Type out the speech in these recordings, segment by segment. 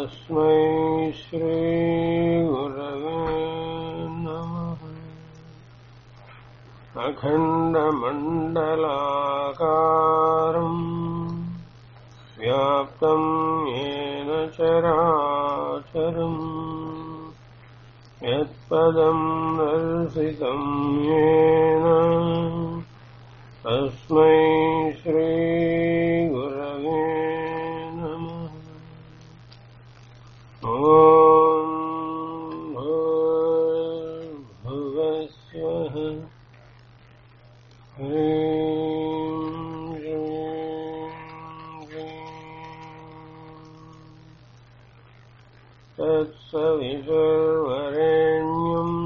तस्मै श्रीगुरवे नमः अखण्डमण्डलाकारम् व्याप्तम् येन चराचरम् यत्पदम् दर्शितम् येन तस्मै श्रीगुरवे नमः ॐ भूर्भुवस्वः ह्रीं श्रीं क्लीं तत्सवितुर्वरेण्यम्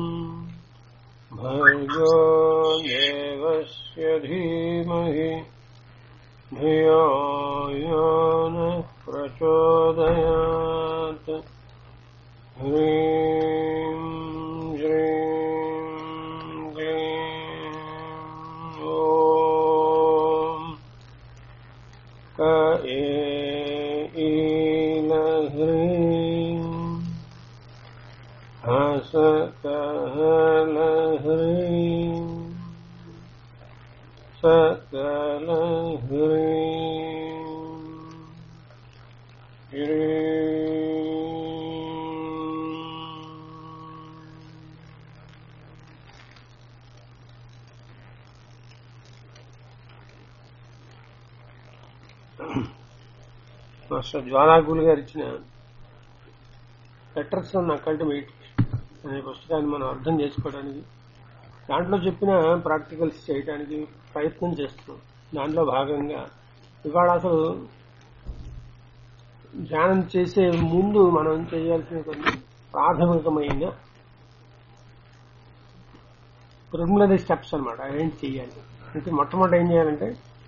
भर्गो देवस्य धीमहि धियो यो नः प्रचोदयात् ह्रीं श्रीं क्लीं ॐ क ईलह्रीं हसकहलह्रीं सकलह्रीं మాస్టర్ జ్వాలాగులు గారు ఇచ్చిన లెటర్స్ ఆన్ అకల్ట్ మెడిటేషన్ అనే పుస్తకాన్ని మనం అర్థం చేసుకోవడానికి దాంట్లో చెప్పిన ప్రాక్టికల్స్ చేయడానికి ప్రయత్నం చేస్తున్నాం దాంట్లో భాగంగా ఇవాళ అసలు ధ్యానం చేసే ముందు మనం చేయాల్సిన కొన్ని ప్రాథమికమైన ప్రిలిమినరీ స్టెప్స్ అనమాట ఏంటి చేయాలి అంటే మొట్టమొదటి ఏం చేయాలంటే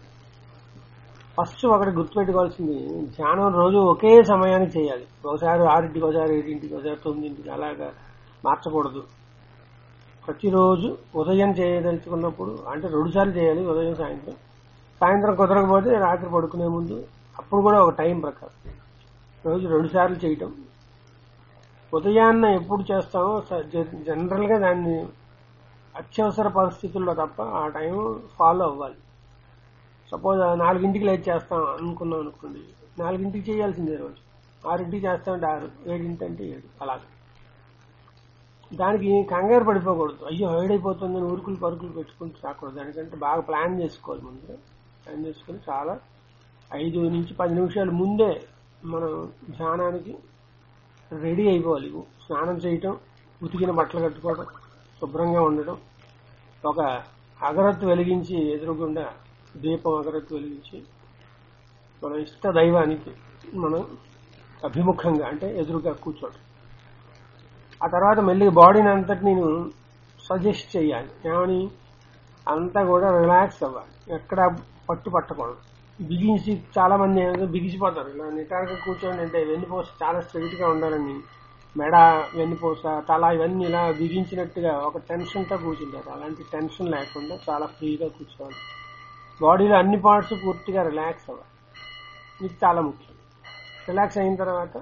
ఫస్ట్ ఒకటి గుర్తుపెట్టుకోవాల్సింది ధ్యానం రోజు ఒకే సమయానికి చేయాలి ఒకసారి ఆరింటికి ఒకసారి ఏడింటికి ఒకసారి తొమ్మిదింటికి అలాగా మార్చకూడదు ప్రతిరోజు ఉదయం చేయదలుచుకున్నప్పుడు అంటే రెండు సార్లు చేయాలి ఉదయం సాయంత్రం సాయంత్రం కుదరకపోతే రాత్రి పడుకునే ముందు అప్పుడు కూడా ఒక టైం ప్రకారం రోజు రెండు సార్లు చేయటం ఉదయాన్న ఎప్పుడు చేస్తామో స- జ- జనరల్ గా దాన్ని అత్యవసర పరిస్థితుల్లో తప్ప ఆ టైం ఫాలో అవ్వాలి సపోజ్ నాలుగింటికి లేచి చేస్తాం అనుకున్నాం అనుకోండి నాలుగింటికి చేయాల్సిందే రోజు ఆరింటికి చేస్తామంటే ఆరు ఏడింటి అంటే ఏడు అలాగే దానికి కంగారు పడిపోకూడదు అయ్యో ఏడైపోతుందని ఊరుకులు పరుకులు పెట్టుకుంటూ రాకూడదు దానికంటే బాగా ప్లాన్ చేసుకోవాలి ముందు ప్లాన్ చేసుకుని చాలా ఐదు నుంచి పది నిమిషాల ముందే మనం ధ్యానానికి రెడీ అయిపోవాలి స్నానం చేయటం ఉతికిన బట్టలు కట్టుకోవడం శుభ్రంగా ఉండటం ఒక అగరత్తు వెలిగించి ఎదురుగుండా దీపం అగరత్తు వెలిగించి మన ఇష్ట దైవానికి మనం అభిముఖంగా అంటే ఎదురుగా కూర్చోవడం ఆ తర్వాత మెల్లిగా బాడీని అంతటి నేను సజెస్ట్ చేయాలి ఏమని అంతా కూడా రిలాక్స్ అవ్వాలి ఎక్కడ పట్టు పట్టకూడదు బిగించి చాలా మంది ఏదో బిగిసిపోతారు ఇలా నిటారుగా కూర్చోండి అంటే వెన్నుపూస చాలా స్ట్రైట్ గా ఉండాలని మెడ వెన్నుపూస తల ఇవన్నీ ఇలా బిగించినట్టుగా ఒక టెన్షన్ తో కూర్చుంటారు అలాంటి టెన్షన్ లేకుండా చాలా ఫ్రీగా కూర్చోవాలి బాడీలో అన్ని పార్ట్స్ పూర్తిగా రిలాక్స్ అవ్వాలి ఇది చాలా ముఖ్యం రిలాక్స్ అయిన తర్వాత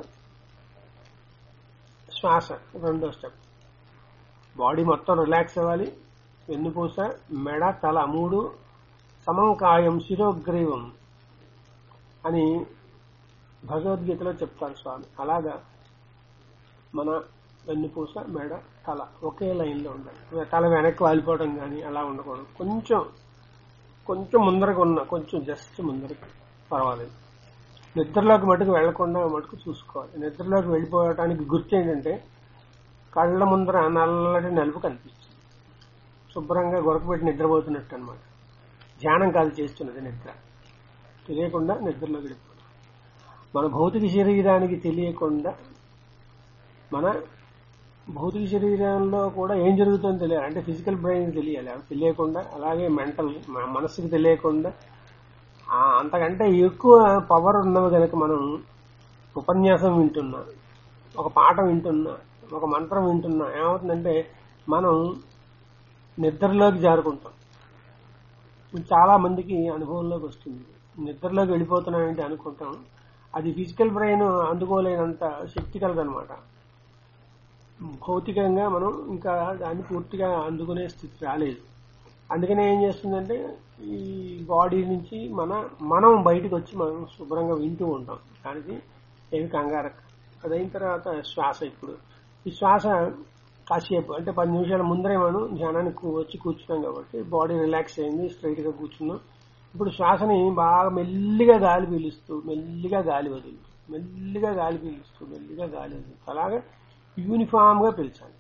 శ్వాస రెండో స్టెప్ బాడీ మొత్తం రిలాక్స్ అవ్వాలి వెన్నుపూస మెడ తల మూడు సమంకాయం శిరోగ్రీవం అని భగవద్గీతలో చెప్తారు స్వామి అలాగా మన వెన్నుపూస మెడ తల ఒకే లైన్లో ఉండాలి తల వెనక్కి వాలిపోవడం కానీ అలా ఉండకూడదు కొంచెం కొంచెం ముందరకు ఉన్న కొంచెం జస్ట్ ముందరకు పర్వాలేదు నిద్రలోకి మటుకు వెళ్లకుండా మటుకు చూసుకోవాలి నిద్రలోకి వెళ్ళిపోవటానికి గుర్తు ఏంటంటే కళ్ళ ముందర నల్లటి నలుపు కనిపిస్తుంది శుభ్రంగా గొరకపెట్టి నిద్రపోతున్నట్టు అనమాట ధ్యానం కాదు చేస్తున్నది నిద్ర తెలియకుండా నిద్రలోకి వెళ్ళిపోవడం మన భౌతిక శరీరానికి తెలియకుండా మన భౌతిక శరీరంలో కూడా ఏం జరుగుతుందో తెలియాలి అంటే ఫిజికల్ బ్రెయిన్ తెలియాలి అవి తెలియకుండా అలాగే మెంటల్ మనసుకు తెలియకుండా ఆ అంతకంటే ఎక్కువ పవర్ ఉన్నవి కనుక మనం ఉపన్యాసం వింటున్నా ఒక పాట వింటున్నా ఒక మంత్రం వింటున్నా ఏమవుతుందంటే మనం నిద్రలోకి జారుకుంటాం చాలా మందికి అనుభవంలోకి వస్తుంది నిద్రలోకి వెళ్ళిపోతున్నామంటే అనుకుంటాం అది ఫిజికల్ బ్రెయిన్ అందుకోలేనంత శక్తి కలదనమాట భౌతికంగా మనం ఇంకా దాన్ని పూర్తిగా అందుకునే స్థితి రాలేదు అందుకనే ఏం చేస్తుందంటే ఈ బాడీ నుంచి మన మనం బయటకు వచ్చి మనం శుభ్రంగా వింటూ ఉంటాం దానికి ఏమి కంగారు అదైన తర్వాత శ్వాస ఇప్పుడు ఈ శ్వాస కాసేపు అంటే పది నిమిషాల ముందరే మనం ధ్యానానికి కూ- వచ్చి కూర్చున్నాం కాబట్టి బాడీ రిలాక్స్ అయింది స్ట్రైట్ గా కూర్చున్నాం ఇప్పుడు శ్వాసని బాగా మెల్లిగా గాలి పీలుస్తూ మెల్లిగా గాలి వదులుతూ మెల్లిగా గాలి పీలుస్తూ మెల్లిగా గాలి వదులుతూ అలాగా యూనిఫామ్ గా పీల్చాలి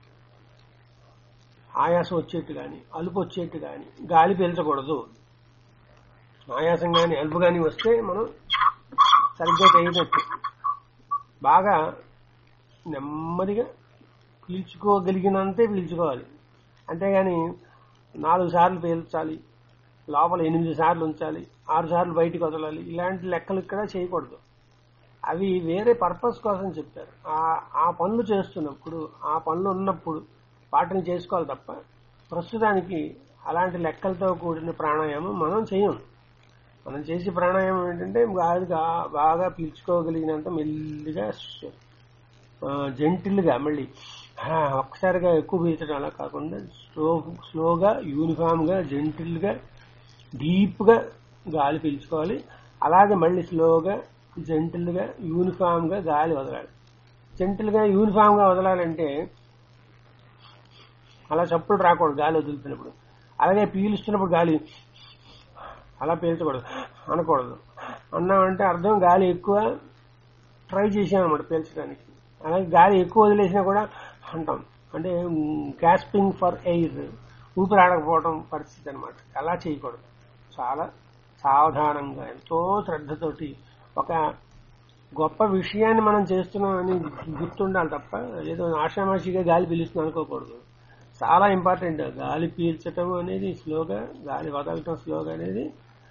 ఆయాసం వచ్చేట్టు కానీ అలుపు వచ్చేట్టు కానీ గాలి పీల్చకూడదు ఆయాసం కానీ అలుపు కానీ వస్తే మనం సరిగ్గా చేయనట్టు బాగా నెమ్మదిగా పీల్చుకోగలిగినంతే పీల్చుకోవాలి అంతేగాని నాలుగు సార్లు పీల్చాలి లోపల ఎనిమిది సార్లు ఉంచాలి ఆరు సార్లు బయటికి వదలాలి ఇలాంటి లెక్కలు ఇక్కడ చేయకూడదు అవి వేరే పర్పస్ కోసం చెప్తారు ఆ ఆ పనులు చేస్తున్నప్పుడు ఆ పనులు ఉన్నప్పుడు వాటిని చేసుకోవాలి తప్ప ప్రస్తుతానికి అలాంటి లెక్కలతో కూడిన ప్రాణాయామం మనం చేయం మనం చేసే ప్రాణాయామం ఏంటంటే గాలి గా- బాగా పీల్చుకోగలిగినంత మెల్లిగా జెంటిల్గా మళ్ళీ ఆ, ఒక్కసారిగా ఎక్కువ పీల్చడం అలా కాకుండా స్లో స్లోగా యూనిఫామ్ గా జెంటిల్ గా డీప్ గా గాలి పీల్చుకోవాలి అలాగే మళ్ళీ స్లోగా జెంటిల్ గా యూనిఫామ్ గా గాలి వదలాలి జెంటిల్ గా యూనిఫామ్ గా వదలాలంటే అలా చప్పుడు రాకూడదు గాలి వదులుతున్నప్పుడు అలాగే పీలుస్తున్నప్పుడు గాలి అలా పీల్చకూడదు అనకూడదు అన్నామంటే అర్థం గాలి ఎక్కువ ట్రై చేసాం అనమాట పీల్చడానికి అలాగే గాలి ఎక్కువ వదిలేసినా కూడా అంటాం అంటే గ్యాస్పింగ్ ఫర్ ఎయిర్ ఊపిరి ఆడకపోవడం పరిస్థితి అనమాట అలా చేయకూడదు చాలా సావధానంగా ఎంతో శ్రద్ధతోటి ఒక గొప్ప విషయాన్ని మనం చేస్తున్నామని గుర్తుండాలి తప్ప ఏదో ఆషామాషిగా గాలి పీలుస్తున్నాం అనుకోకూడదు చాలా ఇంపార్టెంట్ గాలి పీల్చటం అనేది స్లోగా గాలి వదలటం స్లోగా అనేది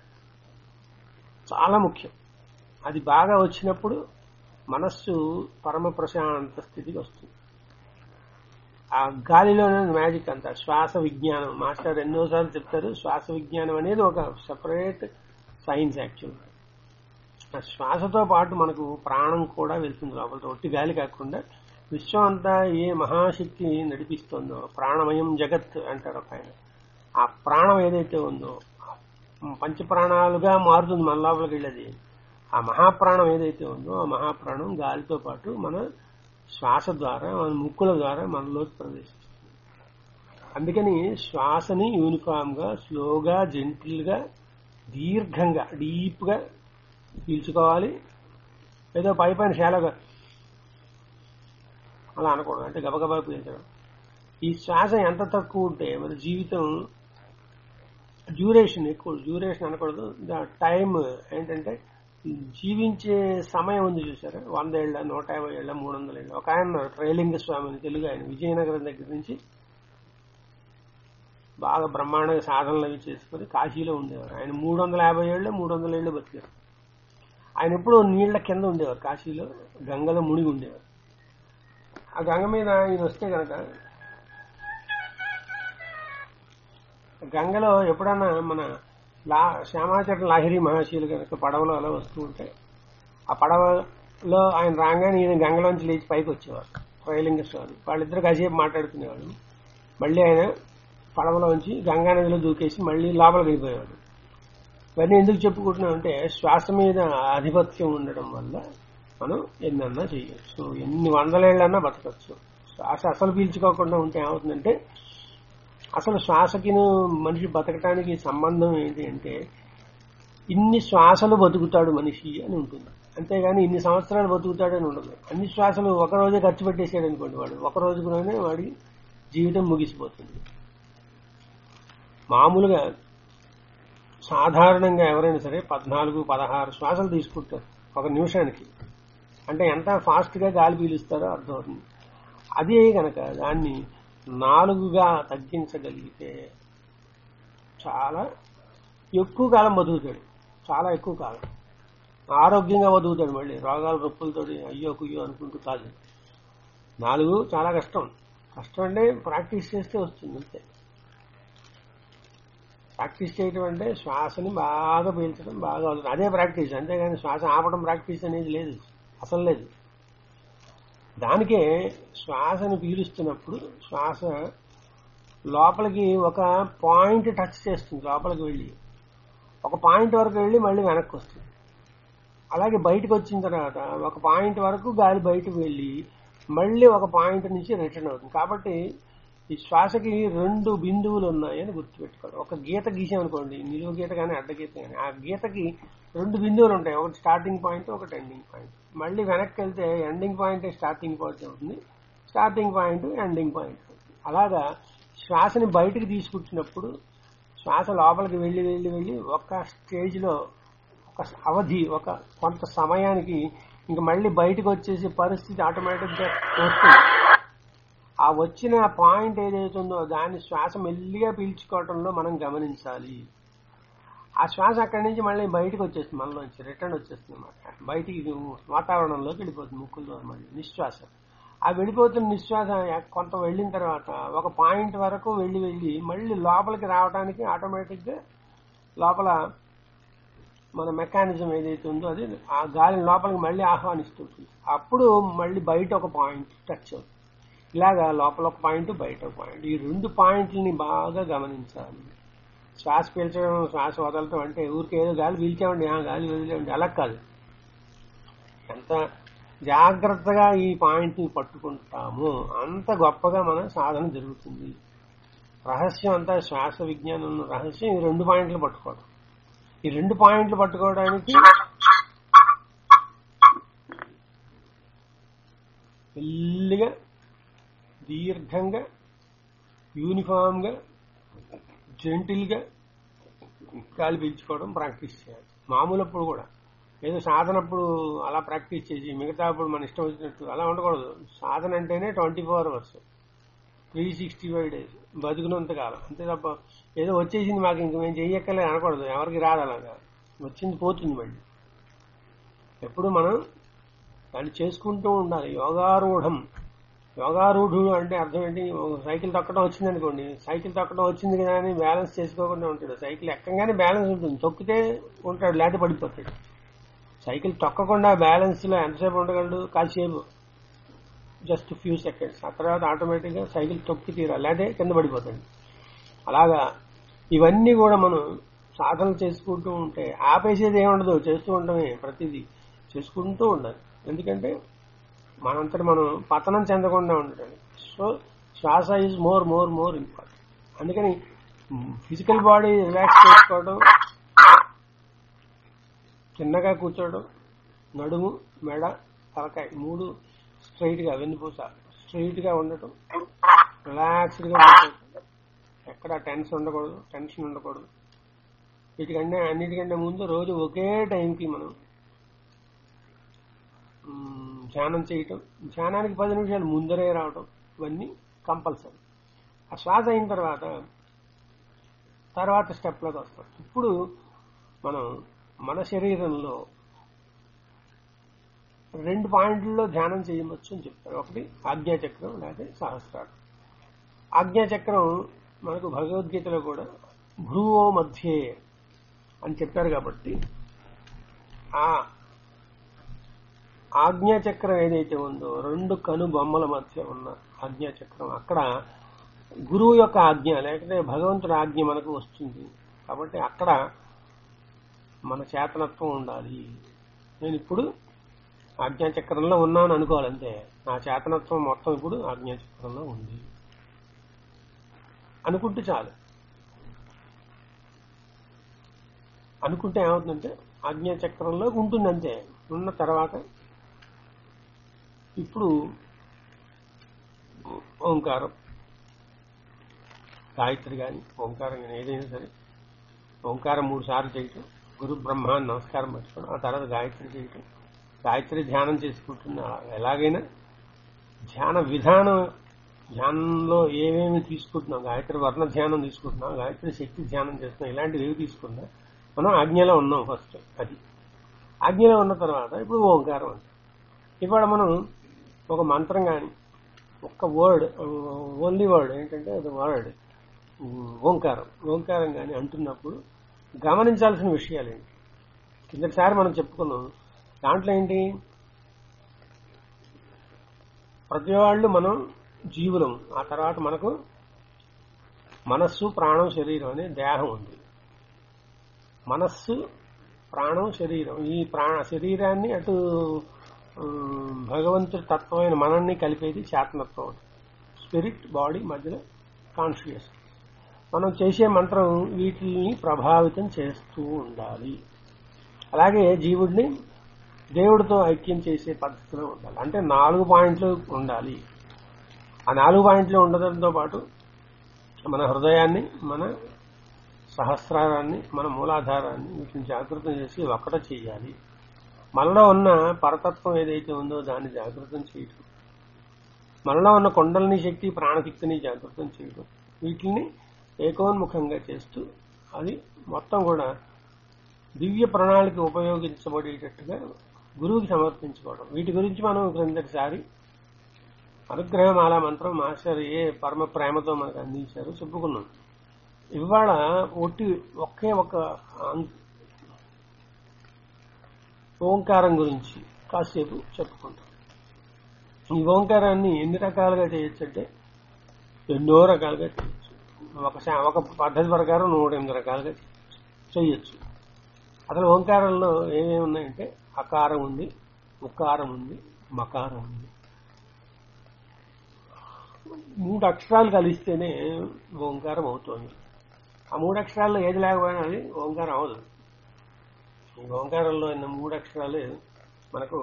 చాలా ముఖ్యం అది బాగా వచ్చినప్పుడు మనస్సు పరమ ప్రశాంత స్థితికి వస్తుంది ఆ గాలిలోనే మ్యాజిక్ అంతా శ్వాస విజ్ఞానం మాస్టర్ ఎన్నోసార్లు చెప్తారు శ్వాస విజ్ఞానం అనేది ఒక సెపరేట్ సైన్స్ యాక్చువల్ ఆ శ్వాసతో పాటు మనకు ప్రాణం కూడా వెళ్తుంది లోపల ఒట్టి గాలి కాకుండా విశ్వం అంతా ఏ మహాశక్తి నడిపిస్తుందో ప్రాణమయం జగత్ అంటారు ఒక ఆయన ఆ ప్రాణం ఏదైతే ఉందో పంచప్రాణాలుగా మారుతుంది మన లోపలికి వెళ్ళేది ఆ మహాప్రాణం ఏదైతే ఉందో ఆ మహాప్రాణం గాలితో పాటు మన శ్వాస ద్వారా మన ముక్కుల ద్వారా మనలోకి ప్రవేశిస్తుంది అందుకని శ్వాసని యూనిఫామ్ గా స్లోగా జెంటిల్ గా దీర్ఘంగా డీప్ గా పీల్చుకోవాలి ఏదో పై పైన శాలగా అలా అనకూడదు అంటే గబగబా పీల్చడం ఈ శ్వాస ఎంత తక్కువ ఉంటే మన జీవితం డ్యూరేషన్ ఎక్కువ డ్యూరేషన్ అనకూడదు టైం ఏంటంటే జీవించే సమయం ఉంది చూసారా వంద ఏళ్ళ నూట యాభై ఏళ్ళ మూడు వందల ఏళ్ళ ఒక ఆయన ఉన్నారు, త్రైలింగ స్వామి అని తెలుగు ఆయన విజయనగరం దగ్గర నుంచి బాగా బ్రహ్మాండంగా సాధనలు అవి చేసుకుని కాశీలో ఉండేవారు ఆయన మూడు వందల యాభై ఏళ్ళు మూడు వందల ఏళ్ళు బతికారు ఆయన ఎప్పుడూ నీళ్ల కింద ఉండేవారు కాశీలో గంగలో మునిగి ఉండేవారు ఆ గంగ మీద ఈయన వస్తే కనుక గంగలో ఎప్పుడన్నా మన లా శ్యామాచరణ లాహిరి మహర్షులు కనుక పడవలో అలా వస్తూ ఉంటే ఆ పడవలో ఆయన రాగానే ఈయన గంగలోంచి లేచి పైకి వచ్చేవారు రైలింగ స్వామి వాళ్ళిద్దరు కాసేపు మాట్లాడుకునేవాళ్ళు మళ్ళీ ఆయన పడవలోంచి గంగా నదిలో దూకేసి మళ్ళీ లోపలికి వెళ్ళిపోయేవాడు ఇవన్నీ ఎందుకు చెప్పుకుంటున్నాం అంటే శ్వాస మీద ఆధిపత్యం ఉండడం వల్ల మనం ఎన్నన్నా చేయొచ్చు ఎన్ని వందలేళ్ళన్నా బతకచ్చు శ్వాస అసలు పీల్చుకోకుండా ఉంటే ఏమవుతుందంటే అసలు శ్వాసకిను మనిషి బతకటానికి సంబంధం ఏంటి అంటే ఇన్ని శ్వాసలు బతుకుతాడు మనిషి అని ఉంటుంది అంతేగాని ఇన్ని సంవత్సరాలు బతుకుతాడని ఉండదు అన్ని శ్వాసలు ఒక రోజే ఖర్చు పెట్టేసాడు అనుకోండి వాడు ఒక రోజులోనే వాడి జీవితం ముగిసిపోతుంది మామూలుగా సాధారణంగా ఎవరైనా సరే పద్నాలుగు పదహారు శ్వాసలు తీసుకుంటారు ఒక నిమిషానికి అంటే ఎంత ఫాస్ట్ గా గాలి పీలుస్తారో అర్థమవుతుంది అదే కనుక దాన్ని నాలుగుగా తగ్గించగలిగితే చాలా ఎక్కువ కాలం బతుకుతాడు చాలా ఎక్కువ కాలం ఆరోగ్యంగా బతుకుతాడు మళ్ళీ రోగాల రొప్పులతోటి అయ్యో కుయ్యో అనుకుంటూ కాదు నాలుగు చాలా కష్టం కష్టం అంటే ప్రాక్టీస్ చేస్తే వస్తుంది అంతే ప్రాక్టీస్ చేయటం అంటే శ్వాసని బాగా పీల్చడం బాగా వదలడం అదే ప్రాక్టీస్ అంతేగాని శ్వాస ఆపడం ప్రాక్టీస్ అనేది లేదు అసలు లేదు దానికే శ్వాసను పీలుస్తున్నప్పుడు శ్వాస లోపలికి ఒక పాయింట్ టచ్ చేస్తుంది లోపలికి వెళ్ళి ఒక పాయింట్ వరకు వెళ్ళి మళ్ళీ వెనక్కి వస్తుంది అలాగే బయటకు వచ్చిన తర్వాత ఒక పాయింట్ వరకు గాలి బయటకు వెళ్ళి మళ్ళీ ఒక పాయింట్ నుంచి రిటర్న్ అవుతుంది కాబట్టి ఈ శ్వాసకి రెండు బిందువులు ఉన్నాయని గుర్తుపెట్టుకోవాలి ఒక గీత గీసామనుకోండి నిలువు గీత కానీ అడ్డ గీత కానీ ఆ గీతకి రెండు బిందువులు ఉంటాయి ఒకటి స్టార్టింగ్ పాయింట్ ఒకటి ఎండింగ్ పాయింట్ మళ్ళీ వెనక్కి వెళ్తే ఎండింగ్ పాయింట్ స్టార్టింగ్ పాయింట్ అవుతుంది స్టార్టింగ్ పాయింట్ ఎండింగ్ పాయింట్ అవుతుంది అలాగా శ్వాసని బయటికి తీసుకుంటున్నప్పుడు శ్వాస లోపలికి వెళ్ళి వెళ్ళి వెళ్ళి ఒక స్టేజ్లో ఒక అవధి ఒక కొంత సమయానికి ఇంక మళ్ళీ బయటకు వచ్చేసి పరిస్థితి ఆటోమేటిక్గా వస్తుంది ఆ వచ్చిన పాయింట్ ఏదైతే ఉందో దాన్ని శ్వాస మెల్లిగా పీల్చుకోవటంలో మనం గమనించాలి ఆ శ్వాస అక్కడి నుంచి మళ్ళీ బయటకు వచ్చేస్తుంది మనలోంచి రిటర్న్ వచ్చేస్తుంది అన్నమాట బయటికి వాతావరణంలోకి వెళ్ళిపోతుంది ముక్కుల ద్వారా మళ్ళీ నిశ్వాస ఆ వెళ్ళిపోతున్న నిశ్వాస కొంత వెళ్ళిన తర్వాత ఒక పాయింట్ వరకు వెళ్ళి వెళ్ళి మళ్ళీ లోపలికి రావడానికి ఆటోమేటిక్గా లోపల మన మెకానిజం ఏదైతే ఉందో అది ఆ గాలిని లోపలికి మళ్ళీ ఆహ్వానిస్తుంది అప్పుడు మళ్ళీ బయట ఒక పాయింట్ టచ్ అవుతుంది ఇలాగా లోపల ఒక పాయింట్ బయట ఒక పాయింట్ ఈ రెండు పాయింట్లని బాగా గమనించాలి శ్వాస పీల్చడం శ్వాస వదలటం అంటే ఊరికి ఏదో గాలి పీల్చామండి ఆ గాలి వదిలేమండి అలా కాదు ఎంత జాగ్రత్తగా ఈ పాయింట్ని పట్టుకుంటామో అంత గొప్పగా మన సాధన జరుగుతుంది రహస్యం అంతా శ్వాస విజ్ఞానం రహస్యం ఈ రెండు పాయింట్లు పట్టుకోవడం ఈ రెండు పాయింట్లు పట్టుకోవడానికి మెల్లిగా దీర్ఘంగా యూనిఫామ్ గా జెంటిల్ గా గాలి పీల్చుకోవడం ప్రాక్టీస్ చేయాలి మామూలప్పుడు కూడా ఏదో సాధనప్పుడు అలా ప్రాక్టీస్ చేసి మిగతా అప్పుడు మన ఇష్టం వచ్చినట్టు అలా ఉండకూడదు సాధన అంటేనే twenty four hours three sixty five days బతుకున్నంత కాలం అంతే తప్ప ఏదో వచ్చేసింది మాకు ఇంక మేము చెయ్యక్కలే అనకూడదు ఎవరికి రాదు అలాగా వచ్చింది పోతుంది మళ్ళీ ఎప్పుడు మనం దాన్ని చేసుకుంటూ ఉండాలి యోగారూఢం యోగారూఢుడు అంటే అర్థం ఏంటి ఒక సైకిల్ తొక్కడం వచ్చింది అనుకోండి సైకిల్ తొక్కడం వచ్చింది కదా అని బ్యాలెన్స్ చేసుకోకుండా ఉంటాడు సైకిల్ ఎక్కగానే బ్యాలెన్స్ ఉంటుంది తొక్కితే ఉంటాడు లేకపోతే పడిపోతాడు సైకిల్ తొక్కకుండా బ్యాలెన్స్ లో ఎంతసేపు ఉండగలడు కాసేపు జస్ట్ ఫ్యూ సెకండ్స్ ఆ తర్వాత ఆటోమేటిక్ గా సైకిల్ తొక్కి తీరాలి లేకపోతే కింద పడిపోతాడు అలాగా ఇవన్నీ కూడా మనం సాధన చేసుకుంటూ ఉంటే ఆపేసేది ఏముండదు చేస్తూ ఉండమే ప్రతిదీ చేసుకుంటూ ఉండాలి ఎందుకంటే మనంతటి మనం పతనం చెందకుండా ఉండడానికి సో శ్వాస is more more more important అందుకని ఫిజికల్ బాడీ రిలాక్స్ చేసుకోవడం చిన్నగా కూర్చోవడం నడుము మెడ తలకాయ మూడు స్ట్రైట్ గా వెన్నుపూస స్ట్రైట్ గా ఉండటం రిలాక్స్డ్ గా కూర్చోవడం ఎక్కడ టెన్షన్ ఉండకూడదు టెన్షన్ ఉండకూడదు వీటికంటే అన్నిటికంటే ముందు రోజు ఒకే టైంకి మనం మ్, ధ్యానం చేయటం ధ్యానానికి పది నిమిషాలు ముందరే రావటం ఇవన్నీ కంపల్సరీ ఆ శ్వాస అయిన తర్వాత తర్వాత స్టెప్లోకి వస్తాం ఇప్పుడు మనం మన శరీరంలో రెండు పాయింట్లలో ధ్యానం చేయవచ్చు అని చెప్తారు ఒకటి ఆజ్ఞాచక్రం లేకపోతే సహస్రారం ఆజ్ఞాచక్రం మనకు భగవద్గీతలో కూడా భ్రువో మధ్యే అని చెప్పారు కాబట్టి ఆ ఆజ్ఞాచక్రం ఏదైతే ఉందో రెండు కను బొమ్మల మధ్య ఉన్న ఆజ్ఞాచక్రం అక్కడ గురువు యొక్క ఆజ్ఞ లేకపోతే భగవంతుడి ఆజ్ఞ మనకు వస్తుంది కాబట్టి అక్కడ మన చేతనత్వం ఉండాలి నేను ఇప్పుడు ఆజ్ఞాచక్రంలో ఉన్నాను అనుకోవాలి అంతే నా చేతనత్వం మొత్తం ఇప్పుడు ఆజ్ఞాచక్రంలో ఉంది అనుకుంటే చాలు అనుకుంటే ఏమవుతుందంటే ఆజ్ఞాచక్రంలో ఉంటుంది అంతే ఉన్న తర్వాత ఇప్పుడు ఓంకారం గాయత్రి కానీ ఓంకారం కానీ ఏదైనా సరే ఓంకారం మూడు సార్లు చేయటం గురు బ్రహ్మాన్ని నమస్కారం పెట్టుకోవడం ఆ తర్వాత గాయత్రి చేయటం గాయత్రి ధ్యానం చేసుకుంటున్న ఎలాగైనా ధ్యాన విధానం ధ్యానంలో ఏమేమి తీసుకుంటున్నాం గాయత్రి వర్ణ ధ్యానం తీసుకుంటున్నాం గాయత్రి శక్తి ధ్యానం చేస్తున్నాం ఇలాంటివి ఏవి తీసుకున్నా మనం ఆజ్ఞలో ఉన్నాం ఫస్ట్ అది ఆజ్ఞలో ఉన్న తర్వాత ఇప్పుడు ఓంకారం అంటే ఇవాళ మనం ఒక మంత్రం కానీ ఒక్క వర్డ్ ఓన్లీ వర్డ్ ఏంటంటే అది వర్డ్ ఉమ్, ఓంకారం ఓంకారం కానీ అంటున్నప్పుడు గమనించాల్సిన విషయాలు ఏంటి కిందటిసారి మనం చెప్పుకున్నాం దాంట్లో ఏంటి ప్రతి వాళ్ళు మనం జీవులం ఆ తర్వాత మనకు మనస్సు ప్రాణం శరీరం అనే దేహం ఉంది మనస్సు ప్రాణం శరీరం ఈ ప్రాణ శరీరాన్ని అటు ఉమ్, భగవంతుడి తత్వమైన మనల్ని కలిపేది చేతనత్వం స్పిరిట్ బాడీ మధ్యలో కాన్షియస్ మనం చేసే మంత్రం వీటిని ప్రభావితం చేస్తూ ఉండాలి అలాగే జీవుడిని దేవుడితో ఐక్యం చేసే పద్ధతిలో ఉండాలి అంటే నాలుగు పాయింట్లు ఉండాలి ఆ నాలుగు పాయింట్లు ఉండడంతో పాటు మన హృదయాన్ని మన సహస్రారాన్ని మన మూలాధారాన్ని వీటిని జాగృతం చేసి ఒక్కట చేయాలి మనలో ఉన్న పరతత్వం ఏదైతే ఉందో దాన్ని జాగృతం చేయటం మనలో ఉన్న కొండలని శక్తి ప్రాణశక్తిని జాగృతం చేయడం వీటిని ఏకోన్ముఖంగా చేస్తూ అది మొత్తం కూడా దివ్య ప్రణాళిక ఉపయోగించబడేటట్టుగా గురువుకి సమర్పించుకోవడం వీటి గురించి మనం క్రిందటిసారి అనుగ్రహమాల మంత్రం మాస్టర్ ఏ పరమ ప్రేమతో మనకు అందించారు చెప్పుకున్నాం ఇవాళ ఒట్టి ఒకే ఒక అం- ఓంకారం గురించి కాసేపు చెప్పుకుంటాం ఈ ఓంకారాన్ని ఎన్ని రకాలుగా చేయొచ్చు అంటే ఎన్నో రకాలుగా చేయొచ్చు ఒక శా- ఒక పద్ధతి ప్రకారం నూట ఎనిమిది రకాలుగా చేయొచ్చు అసలు ఓంకారంలో ఏమేమి ఉన్నాయంటే అకారం ఉంది ఉకారం ఉంది మకారం ఉంది మూడు అక్షరాలు కలిస్తేనే ఓంకారం అవుతుంది ఆ మూడు అక్షరాల్లో ఏది లేకపోయినా అది ఓంకారం అవదు ఈ ఓంకారంలో ఉన్న మూడు అక్షరాలు మనకు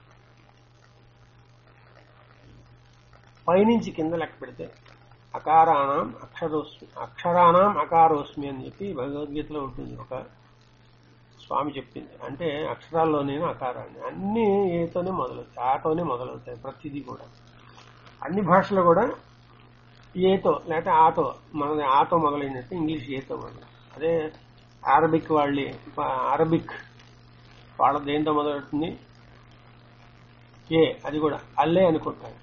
పైనుంచి కింద లెక్క పెడితే అకారాణం అక్షరోస్మి అక్షరాణం అకారోస్మి అని చెప్పి భగవద్గీతలో ఉంటుంది ఒక స్వామి చెప్పింది అంటే అక్షరాల్లో నేను అకారాన్ని అన్ని ఏతోనే మొదలవుతాయి ఆతోనే మొదలవుతాయి ప్రతిదీ కూడా అన్ని భాషలు కూడా ఏతో లేకపోతే ఆతో మనది ఆతో మొదలైనట్టు ఇంగ్లీష్ ఏతో మొదలు అదే అరబిక్ వాళ్ళి అరబిక్ వాళ్ళ దేంతో మొదలవుతుంది ఏ అది కూడా అల్లే అనుకుంటారు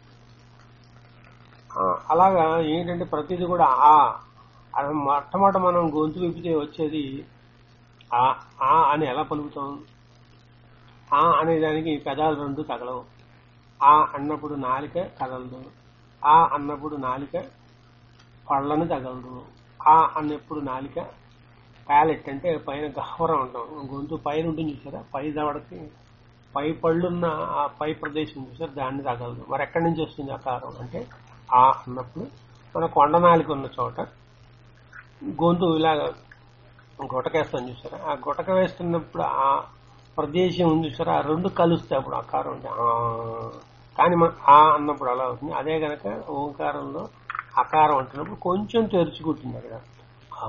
ఆ, అలాగా ఏంటంటే ప్రతిదీ కూడా ఆ అది మొట్టమొదట మనం గొంతు విప్పితే వచ్చేది ఆ ఆ అని ఎలా పలుకుతాం ఆ అనే దానికి పెదాలు రెండు తగలవు ఆ అన్నప్పుడు నాలిక కదలదు ఆ అన్నప్పుడు నాలిక పళ్ళను తగలదు ఆ అన్నప్పుడు నాలిక ప్యాలెట్ అంటే పైన గహ్వరం అంటాం గొంతు పైన ఉంటుంది చూసారా పై దవడకి పై పళ్ళున్న ఆ పై ప్రదేశం చూసారు దాన్ని తగలదు మరి ఎక్కడి నుంచి వస్తుంది ఆకారం అంటే ఆ అన్నప్పుడు మన కొండ నాలిక ఉన్న చోట గొంతు ఇలాగ గుటకేస్తాం చూసారా ఆ గుటక వేస్తున్నప్పుడు ఆ ప్రదేశం ఉంది చూసారా ఆ రెండు కలుస్తాయి అప్పుడు ఆకారం అంటే ఆ కానీ మన ఆ అన్నప్పుడు అలా అవుతుంది అదే గనక ఓంకారంలో అకారం అంటున్నప్పుడు కొంచెం తెరుచుకుంటుంది అక్కడ ఆ.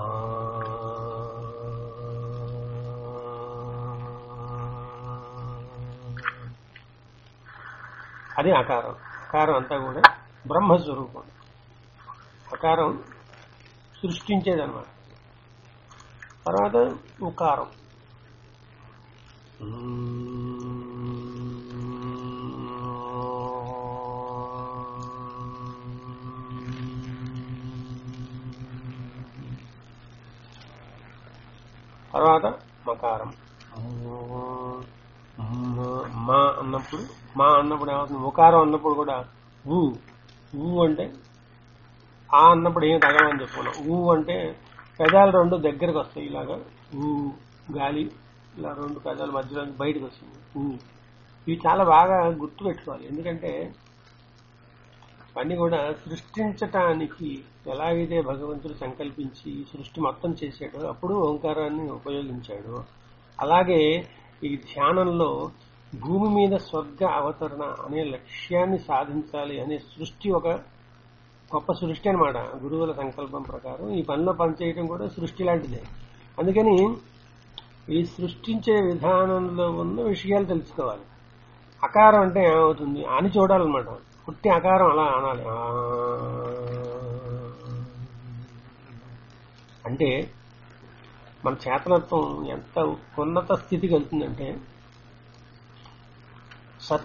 అది అకారం అకారం అంతా కూడా బ్రహ్మస్వరూపం అకారం సృష్టించేదన్నమాట తర్వాత ఉకారం తర్వాత మకారం మా అన్నప్పుడు మా అన్నప్పుడు ఏమవుతుంది ఉకారం అన్నప్పుడు కూడా ఊ ఊ అంటే ఆ అన్నప్పుడు ఏం తగలని చెప్పుకున్నాం ఊ అంటే పెదాలు రెండు దగ్గరకు వస్తాయి ఇలాగా ఊ గాలి ఇలా రెండు పెదాల మధ్యలో బయటకు వస్తుంది ఊ ఇవి చాలా బాగా గుర్తు పెట్టుకోవాలి ఎందుకంటే అన్ని కూడా సృష్టించటానికి ఎలాగైతే భగవంతుడు సంకల్పించి ఈ సృష్టి మొత్తం చేశాడో అప్పుడు ఓంకారాన్ని ఉపయోగించాడు అలాగే ఈ ధ్యానంలో భూమి మీద స్వర్గ అవతరణ అనే లక్ష్యాన్ని సాధించాలి అనే సృష్టి ఒక గొప్ప సృష్టి అనమాట గురువుల సంకల్పం ప్రకారం ఈ పనిలో పనిచేయడం కూడా సృష్టి లాంటిదే అందుకని ఈ సృష్టించే విధానంలో ఉన్న విషయాలు తెలుసుకోవాలి అకారం అంటే ఏమవుతుంది అని చూడాలన్నమాట పుట్టి అకారం అలా అనాలి ఆ. అంటే మన చేతనత్వం ఎంత ఉన్నత స్థితికి వెళ్తుందంటే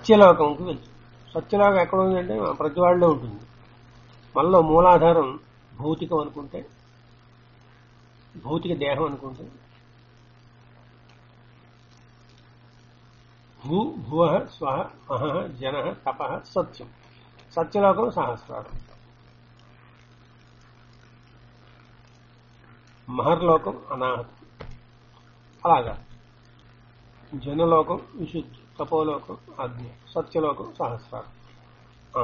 సత్యలోకంకి వెళ్తుంది సత్యలోకం ఎక్కడ ఉందంటే ప్రతి వాళ్ళలో ఉంటుంది మనలో మూలాధారం భౌతికం అనుకుంటే భౌతిక దేహం అనుకుంటే భూ భువ స్వ మహ జన తప సత్యం సత్యలోకం సహస్రారం మహర్లోకం అనాహతం అలాగా జనలోకం విశుద్ధి తపోలోకం అగ్ని సత్యలోకం సహస్రారం ఆ,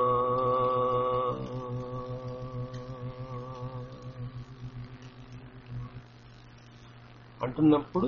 అంటున్నప్పుడు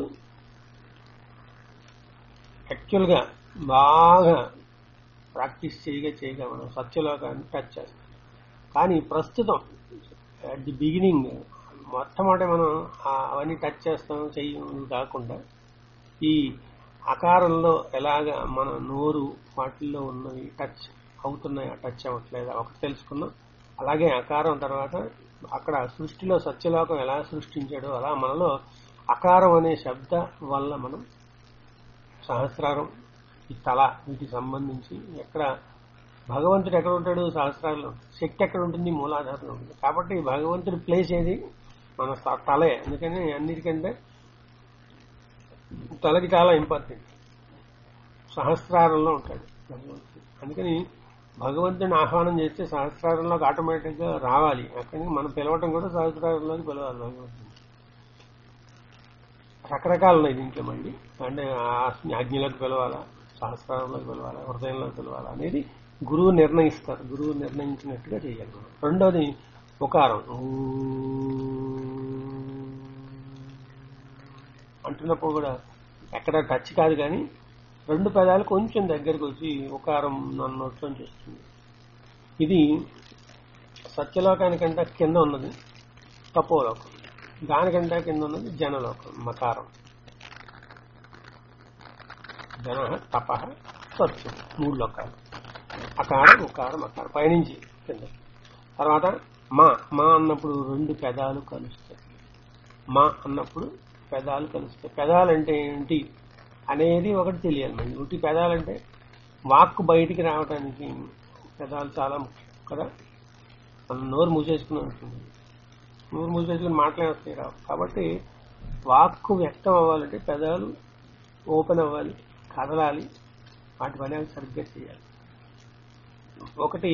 యాక్చువల్గా బాగా ప్రాక్టీస్ చేయగా చేయగా మనం సత్యలోకాన్ని టచ్ చేస్తాం కానీ ప్రస్తుతం అట్ ది బిగినింగ్ మొట్టమొదటి మనం ఆ- అవన్నీ టచ్ చేస్తాం చెయ్యం కాకుండా ఈ ఆకారంలో ఎలాగ మన నోరు వాటిల్లో ఉన్నవి టచ్ అవుతున్నాయా టచ్ అవ్వట్లేదా ఒకటి తెలుసుకున్నాం అలాగే ఆకారం తర్వాత అక్కడ సృష్టిలో సత్యలోకం ఎలా సృష్టించాడో అలా మనలో అకారం అనే శబ్ద వల్ల మనం సహస్రారం ఈ తల వీటికి సంబంధించి ఎక్కడ భగవంతుడు ఎక్కడ ఉంటాడు సహస్రాల్లో శక్తి ఎక్కడ ఉంటుంది మూలాధారంలో ఉంటుంది కాబట్టి భగవంతుడి ప్లేస్ ఏది మన త- తలే అందుకని అన్నిటికంటే తలకి చాలా ఇంపార్టెంట్ సహస్రారంలో ఉంటాడు భగవంతుడు అందుకని భగవంతుడిని ఆహ్వానం చేస్తే సహస్రారంలోకి ఆటోమేటిక్ గా రావాలి అక్కడికి మనం పిలవటం కూడా సహస్రారంలోకి పిలవాలి భగవంతుడు రకరకాలు ఉన్నాయి దీంట్లో మళ్ళీ అంటే ఆ అగ్నిలోకి పిలవాలా సహస్రారంలోకి పిలవాలా హృదయంలోకి పిలవాలా అనేది గురువు నిర్ణయిస్తారు గురువు నిర్ణయించినట్టుగా చేయాలి మనం. రెండోది ఉకారం ఊ అంటున్నప్పుడు కూడా ఎక్కడ టచ్ కాదు కానీ రెండు పదాలు కొంచెం దగ్గరికి వచ్చి ఉకారం నన్ను నోట్లోంచి వస్తుంది ఇది సత్యలోకానికంటే కింద ఉన్నది తపోలోకం దానికంటే కింద ఉన్నది జనలోకం మకారం జన తప సత్యం మూడు లోకాలు అకారం ఉకారం అకారం పైనుంచి కింద తర్వాత మా మా అన్నప్పుడు రెండు పెదాలు కలుస్తాయి మా అన్నప్పుడు పెదాలు కలుస్తాయి పెదాలంటే ఏంటి అనేది ఒకటి తెలియాలి మళ్ళీ ఉట్టి పెదాలంటే వాక్కు బయటికి రావడానికి పెదాలు చాలా ముఖ్యం కదా మనం నోరు మూసేసుకుని ఉంటుంది నోరు మూసేసుకుని మాట్లాడేస్తాయి రావు కాబట్టి వాక్కు వ్యక్తం అవ్వాలంటే పెదాలు ఓపెన్ అవ్వాలి కదలాలి వాటి పని అవి సరిగ్గా చేయాలి ఒకటి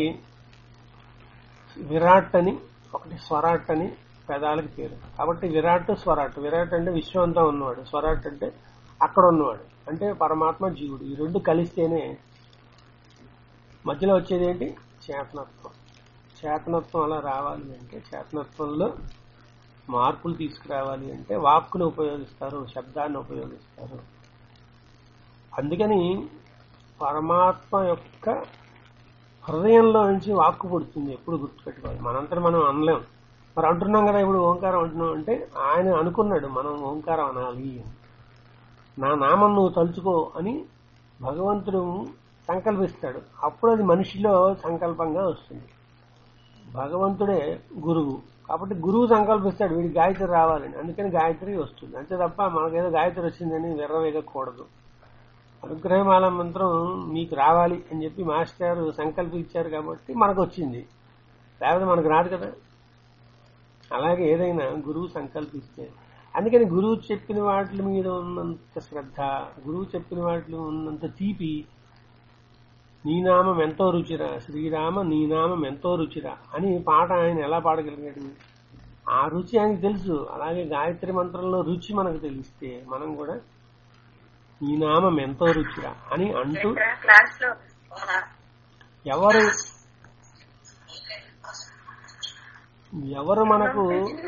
విరాట్ అని ఒకటి స్వరాట్ అని పెదాలకు పేరు కాబట్టి విరాట్ స్వరాట్ విరాట్ అంటే విశ్వం అంతా ఉన్నవాడు స్వరాట్ అంటే అక్కడ ఉన్నవాడు అంటే పరమాత్మ జీవుడు ఈ రెండు కలిస్తేనే మధ్యలో వచ్చేది ఏంటి చేతనత్వం చేతనత్వం అలా రావాలి అంటే చేతనత్వంలో మార్పులు తీసుకురావాలి అంటే వాక్కును ఉపయోగిస్తారు శబ్దాన్ని ఉపయోగిస్తారు అందుకని పరమాత్మ యొక్క హృదయంలో నుంచి వాక్కు పుడుతుంది ఎప్పుడు గుర్తుపెట్టుకోవాలి మనంతా మనం అనలేం మరి అంటున్నాం కదా ఇప్పుడు ఓంకారం అంటున్నాం అంటే ఆయన అనుకున్నాడు మనం ఓంకారం అనాలి అని. నా నామం నువ్వు తలుచుకో అని భగవంతుడు సంకల్పిస్తాడు అప్పుడు అది మనిషిలో సంకల్పంగా వస్తుంది భగవంతుడే గురువు కాబట్టి గురువు సంకల్పిస్తాడు వీడి గాయత్రి రావాలని అందుకని గాయత్రి వస్తుంది అంతే తప్ప మనకేదో గాయత్రి వచ్చిందని విర్రవేగకూడదు అనుగ్రహమాల మంత్రం మీకు రావాలి అని చెప్పి మాస్టర్ సంకల్పించారు కాబట్టి మనకు వచ్చింది లేకపోతే మనకు రాదు కదా అలాగే ఏదైనా గురువు సంకల్పిస్తే అందుకని గురువు చెప్పిన వాటి మీద ఉన్నంత శ్రద్ధ గురువు చెప్పిన వాటిలో ఉన్నంత తీపి నీ నామం ఎంతో రుచిరా శ్రీరామ నీ నామం ఎంతో రుచిరా అని పాట ఆయన ఎలా పాడగలిగాడు ఆ రుచి ఆయనకు తెలుసు అలాగే గాయత్రి మంత్రంలో రుచి మనకు తెలిస్తే మనం కూడా ఈ నామం ఎంతో రుచిరా అని అంటూ క్లాస్ లో ఎవరు ఎవరు మనకు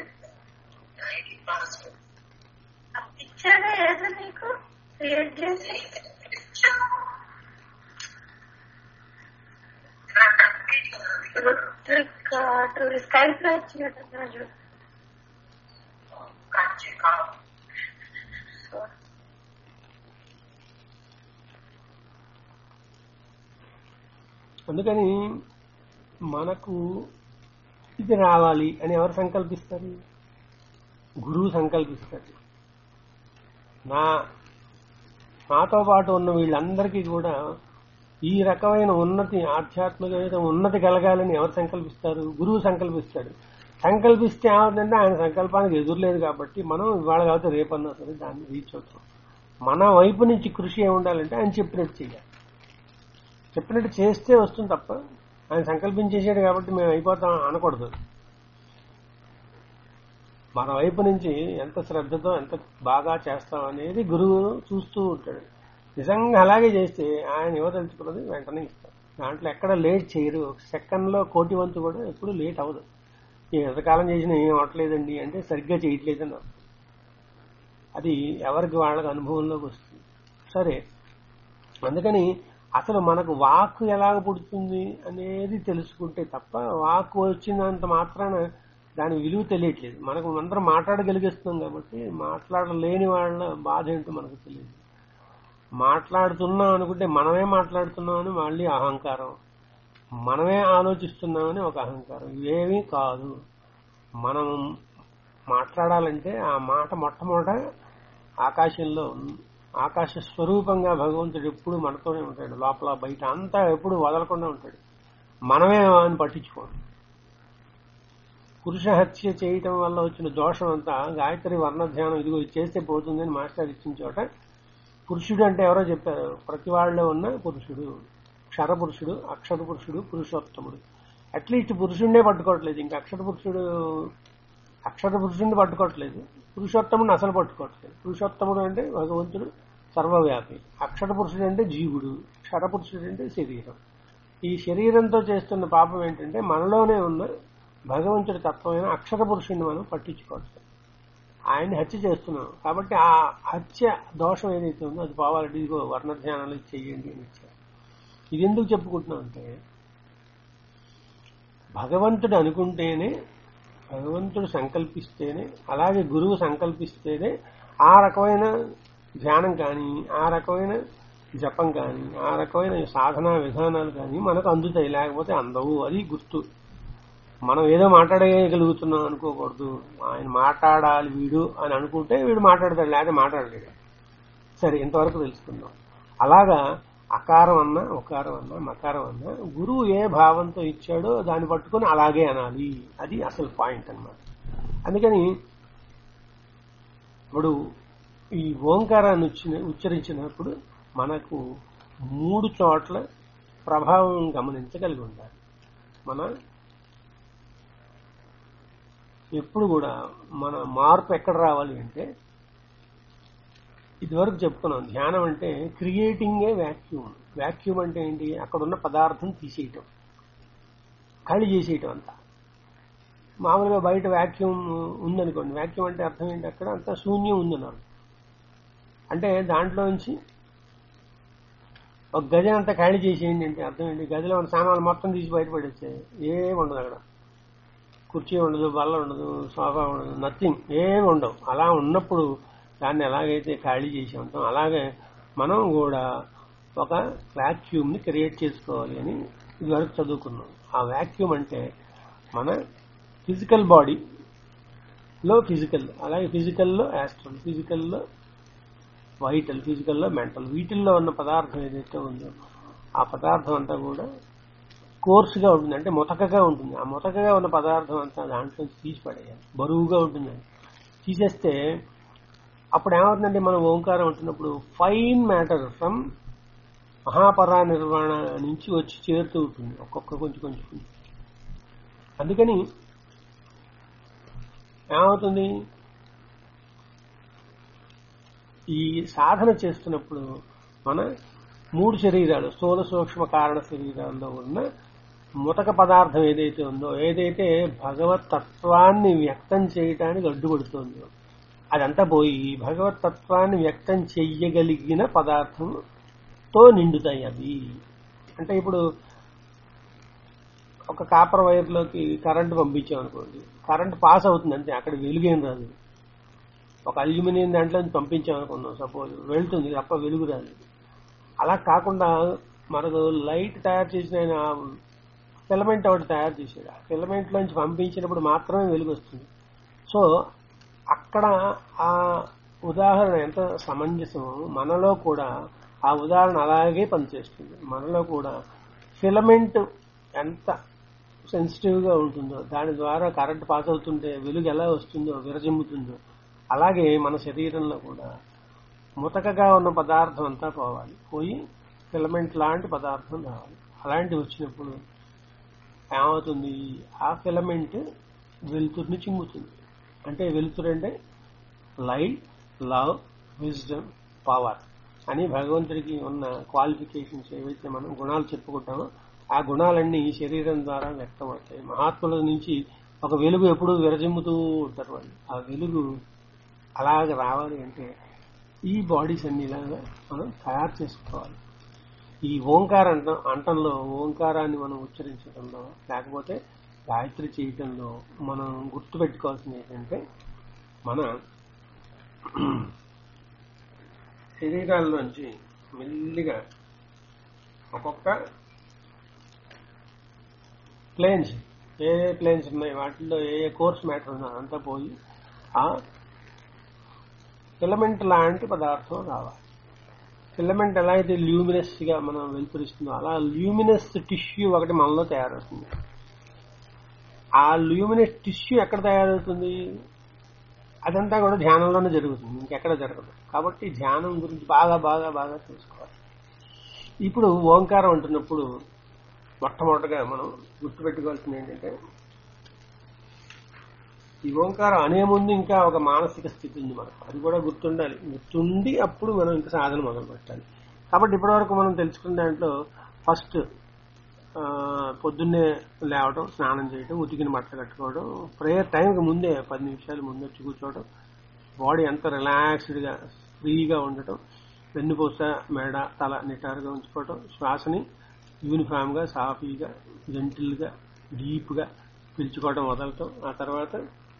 ఇచ్చాడే ఏదో నీకు క్రియేట్ చేసి టూరిస్ట్ స్కైప్ లో ఇచ్చినట్టున్నా చూడు అందుకని మనకు ఇది రావాలి అని ఎవరు సంకల్పిస్తారు గురువు సంకల్పిస్తారు నా నాతో పాటు ఉన్న వీళ్ళందరికీ కూడా ఈ రకమైన ఉన్నతి ఆధ్యాత్మికమైన ఉన్నతి కలగాలని ఎవరు సంకల్పిస్తారు గురువు సంకల్పిస్తాడు సంకల్పిస్తే ఏమవుతుందంటే ఆయన సంకల్పానికి ఎదురులేదు కాబట్టి మనం ఇవాళ కాబట్టి రేపన్నా సరే దాన్ని రీచ్ అవుతాం మన వైపు నుంచి కృషి ఏమి ఉండాలంటే ఆయన చెప్పినట్టు చేయాలి చెప్పినట్టు చేస్తే వస్తుంది తప్ప ఆయన సంకల్పించేసాడు కాబట్టి మేము అయిపోతాం అనకూడదు మన వైపు నుంచి ఎంత శ్రద్ధతో ఎంత బాగా చేస్తాం అనేది గురువు చూస్తూ ఉంటాడు నిజంగా అలాగే చేస్తే ఆయన ఇవ్వదలుచుకున్నది వెంటనే ఇస్తారు దాంట్లో ఎక్కడ లేట్ చేయరు ఒక సెకండ్లో కోటి వంతు కూడా ఎప్పుడు లేట్ అవ్వదు ఈ ఎంతకాలం చేసినా ఏం అవ్వట్లేదండి అంటే సరిగ్గా చేయట్లేదని అర్థం. అది ఎవరికి వాళ్ళకి అనుభవంలోకి వస్తుంది సరే అందుకని అసలు మనకు వాక్ ఎలాగ పుడుతుంది అనేది తెలుసుకుంటే తప్ప వాక్ వచ్చినంత మాత్రాన దాని విలువ తెలియట్లేదు మనకు అందరం మాట్లాడగలిగిస్తున్నాం కాబట్టి మాట్లాడలేని వాళ్ళ బాధ ఏంటో మనకు తెలియదు మాట్లాడుతున్నాం అనుకుంటే మనమే మాట్లాడుతున్నాం అని మళ్ళీ అహంకారం మనమే ఆలోచిస్తున్నామని ఒక అహంకారం ఇవేమీ కాదు మనం మాట్లాడాలంటే ఆ మాట మొట్టమొదట ఆకాశంలో ఉంది. ఆకాశ స్వరూపంగా భగవంతుడు ఎప్పుడు మనతోనే ఉంటాడు లోపల బయట అంతా ఎప్పుడు వదలకుండా ఉంటాడు మనమే అని పట్టించుకోండి పురుష హత్య చేయటం వల్ల వచ్చిన దోషం అంతా గాయత్రి వర్ణ ధ్యానం ఇదిగో ఇది చేస్తే పోతుందని మాస్టర్ ఇచ్చిన చోట పురుషుడు అంటే ఎవరో చెప్పారు ప్రతి వాళ్ళలో ఉన్న పురుషుడు క్షర పురుషుడు అక్షర పురుషుడు పురుషోత్తముడు అట్లీస్ట్ పురుషుడినే పట్టుకోవట్లేదు ఇంకా అక్షర పురుషుడు అక్షర పురుషుడిని పట్టుకోవట్లేదు పురుషోత్తముడిని అసలు పట్టుకోవట్లేదు పురుషోత్తముడు అంటే భగవంతుడు సర్వవ్యాపి అక్షర పురుషుడు అంటే జీవుడు క్షర పురుషుడు అంటే శరీరం ఈ శరీరంతో చేస్తున్న పాపం ఏంటంటే మనలోనే ఉన్న భగవంతుడి తత్వమైన అక్షర పురుషుడిని మనం పట్టించుకోవట్లేదు ఆయన్ని హత్య చేస్తున్నాం కాబట్టి ఆ హత్య దోషం ఏదైతే ఉందో అది పోవాలంటే ఇదిగో వర్ణ ధ్యానాలు చెయ్యండి అని ఇచ్చారు ఇది ఎందుకు చెప్పుకుంటున్నాం అంటే భగవంతుడు అనుకుంటేనే భగవంతుడు సంకల్పిస్తేనే అలాగే గురువు సంకల్పిస్తేనే ఆ రకమైన ధ్యానం కానీ ఆ రకమైన జపం కానీ ఆ రకమైన సాధనా విధానాలు కానీ మనకు అందుతాయి లేకపోతే అందవు అది గుర్తు మనం ఏదో మాట్లాడగలుగుతున్నాం అనుకోకూడదు ఆయన మాట్లాడాలి వీడు అని అనుకుంటే వీడు మాట్లాడతాడు లేకపోతే మాట్లాడలేడు సరే ఇంతవరకు తెలుసుకుందాం అలాగా అకారం అన్నా ఉకారం అన్నా మకారం అన్నా గురువు ఏ భావంతో ఇచ్చాడో దాన్ని పట్టుకొని అలాగే అనాలి అది అసలు పాయింట్ అన్నమాట అందుకని ఇప్పుడు ఈ ఓంకారాన్ని ఉచ్చిన ఉచ్చరించినప్పుడు మనకు మూడు చోట్ల ప్రభావం గమనించగలిగి ఉండాలి మన ఎప్పుడు కూడా మన మార్పు ఎక్కడ రావాలి అంటే ఇదివరకు చెప్పుకున్నాం ధ్యానం అంటే క్రియేటింగ్ ఏ వ్యాక్యూమ్ వ్యాక్యూమ్ అంటే ఏంటి అక్కడ ఉన్న పదార్థం తీసేయటం ఖాళీ చేసేయటం అంతా మామూలుగా బయట వ్యాక్యూమ్ ఉందనుకోండి వ్యాక్యూమ్ అంటే అర్థం ఏంటి అక్కడ అంతా శూన్యం ఉందన్నారు అంటే దాంట్లోంచి ఒక గది అంతా ఖాళీ చేసేయండి అంటే అర్థం ఏంటి గదిలో ఉన్న సామాన్లు మొత్తం తీసి బయటపడేస్తాయి ఏం ఉండదు అక్కడ కుర్చీ ఉండదు బల్ల ఉండదు సోఫా ఉండదు నథింగ్ ఏమి ఉండవు అలా ఉన్నప్పుడు దాన్ని ఎలాగైతే ఖాళీ చేసి ఉంటాం అలాగే మనం కూడా ఒక వ్యాక్యూమ్ ని క్రియేట్ చేసుకోవాలి అని ఇదివరకు చదువుకున్నాం ఆ వ్యాక్యూమ్ అంటే మన ఫిజికల్ బాడీ లో ఫిజికల్ అలాగే ఫిజికల్లో యాస్ట్రల్ ఫిజికల్లో వైటల్ ఫిజికల్లో మెంటల్ వీటిల్లో ఉన్న పదార్థం ఏదైతే ఉందో ఆ పదార్థం అంతా కూడా కోర్సుగా ఉంటుంది అంటే ముతకగా ఉంటుంది ఆ ముతకగా ఉన్న పదార్థం అంతా దాంట్లో తీసి పడేయాలి బరువుగా ఉంటుంది తీసేస్తే అప్పుడు ఏమవుతుందంటే మనం ఓంకారం అంటున్నప్పుడు fine matter from Mahapara Nirvana నుంచి వచ్చి చేరుతూ ఉంటుంది ఒక్కొక్క కొంచెం కొంచెం కొంచెం అందుకని ఏమవుతుంది ఈ సాధన చేస్తున్నప్పుడు మన మూడు శరీరాలు స్థూల సూక్ష్మ కారణ శరీరాల్లో ఉన్న ముతక పదార్థం ఏదైతే ఉందో ఏదైతే భగవత్ తత్వాన్ని వ్యక్తం చేయటానికి అడ్డుపడుతుందో అదంతా పోయి భగవత్ తత్వాన్ని వ్యక్తం చెయ్యగలిగిన పదార్థంతో నిండుతాయి అవి అంటే ఇప్పుడు ఒక కాపర్ వైర్లోకి కరెంటు పంపించాం అనుకోండి కరెంట్ పాస్ అవుతుంది అంతే అక్కడ వెలుగేం రాదు ఒక అల్యూమినియం దాంట్లో నుంచి పంపించాం అనుకున్నాం సపోజ్ వెళ్తుంది తప్ప వెలుగు రాదు అలా కాకుండా మనకు లైట్ తయారు చేసిన ఆయన ఫిలమెంట్ ఒకటి తయారు చేశాడు ఆ ఫిలమెంట్ లోంచి పంపించినప్పుడు మాత్రమే వెలుగు వస్తుంది సో అక్కడ ఆ ఉదాహరణ ఎంత సమంజసమో మనలో కూడా ఆ ఉదాహరణ అలాగే పనిచేస్తుంది మనలో కూడా ఫిలమెంట్ ఎంత సెన్సిటివ్ గా ఉంటుందో దాని ద్వారా కరెంట్ పాస్ అవుతుంటే వెలుగు ఎలా వస్తుందో విరజిమ్ముతుందో అలాగే మన శరీరంలో కూడా ముతకగా ఉన్న పదార్థం అంతా పోవాలి పోయి ఫిలమెంట్ లాంటి పదార్థం రావాలి అలాంటివి వచ్చినప్పుడు ఏమవుతుంది ఆ ఫిలమెంట్ వెలుతురుని చిమ్ముతుంది అంటే వెలుతురు అంటే లైట్ లవ్ విజ్డమ్ పవర్ అని భగవంతుడికి ఉన్న క్వాలిఫికేషన్స్ ఏవైతే మనం గుణాలు చెప్పుకుంటామో ఆ గుణాలన్నీ ఈ శరీరం ద్వారా వ్యక్తమవుతాయి మహాత్ముల నుంచి ఒక వెలుగు ఎప్పుడూ విరజిమ్ముతూ ఉంటారు వాళ్ళు ఆ వెలుగు అలాగ రావాలి అంటే ఈ బాడీస్ అన్ని ఇలాగా మనం తయారు చేసుకోవాలి ఈ ఓంకార అంట అంటంలో ఓంకారాన్ని మనం ఉచ్చరించడంలో లేకపోతే గాయత్రి చేయటంలో మనం గుర్తుపెట్టుకోవాల్సింది ఏంటంటే మన శరీరాల్లోంచి మెల్లిగా ఒక్కొక్క ప్లేన్స్ ఏ ఏ ప్లేన్స్ ఉన్నాయి వాటిల్లో ఏ ఏ కోర్స్ మ్యాటర్ ఉందో అంతా పోయి ఆ ఫిలమెంట్ లాంటి పదార్థం రావాలి ఫిలమెంట్ ఎలా అయితే ల్యూమినస్ గా మనం వెలుతురిస్తుందో అలా ల్యూమినస్ టిష్యూ ఒకటి మనలో తయారవుతుంది ఆ ల్యూమినస్ టిష్యూ ఎక్కడ తయారవుతుంది అదంతా కూడా ధ్యానంలోనే జరుగుతుంది ఇంకెక్కడ జరగదు కాబట్టి ధ్యానం గురించి బాగా బాగా బాగా తెలుసుకోవాలి ఇప్పుడు ఓంకారం అంటున్నప్పుడు మొట్టమొదటిగా మనం గుర్తుపెట్టుకోవాల్సింది ఏంటంటే ఈ ఓంకారం అనే ముందు ఇంకా ఒక మానసిక స్థితి ఉంది మనకు అది కూడా గుర్తుండాలి గుర్తుండి అప్పుడు మనం ఇంకా సాధన మొదలు పెట్టాలి కాబట్టి ఇప్పటివరకు మనం తెలుసుకున్న దాంట్లో ఫస్ట్ పొద్దున్నే లేవడం స్నానం చేయడం ఉతికిన బట్టలు కట్టుకోవడం ప్రేయర్ టైంకి ముందే పది నిమిషాలు ముందు వచ్చి కూర్చోవడం బాడీ ఎంత రిలాక్స్డ్గా ఫ్రీగా ఉండటం వెన్నుపూస మెడ తల నిటారుగా ఉంచుకోవటం శ్వాసని యూనిఫామ్గా సాఫీగా జెంటిల్గా డీప్గా పీల్చుకోవడం వదలటం ఆ తర్వాత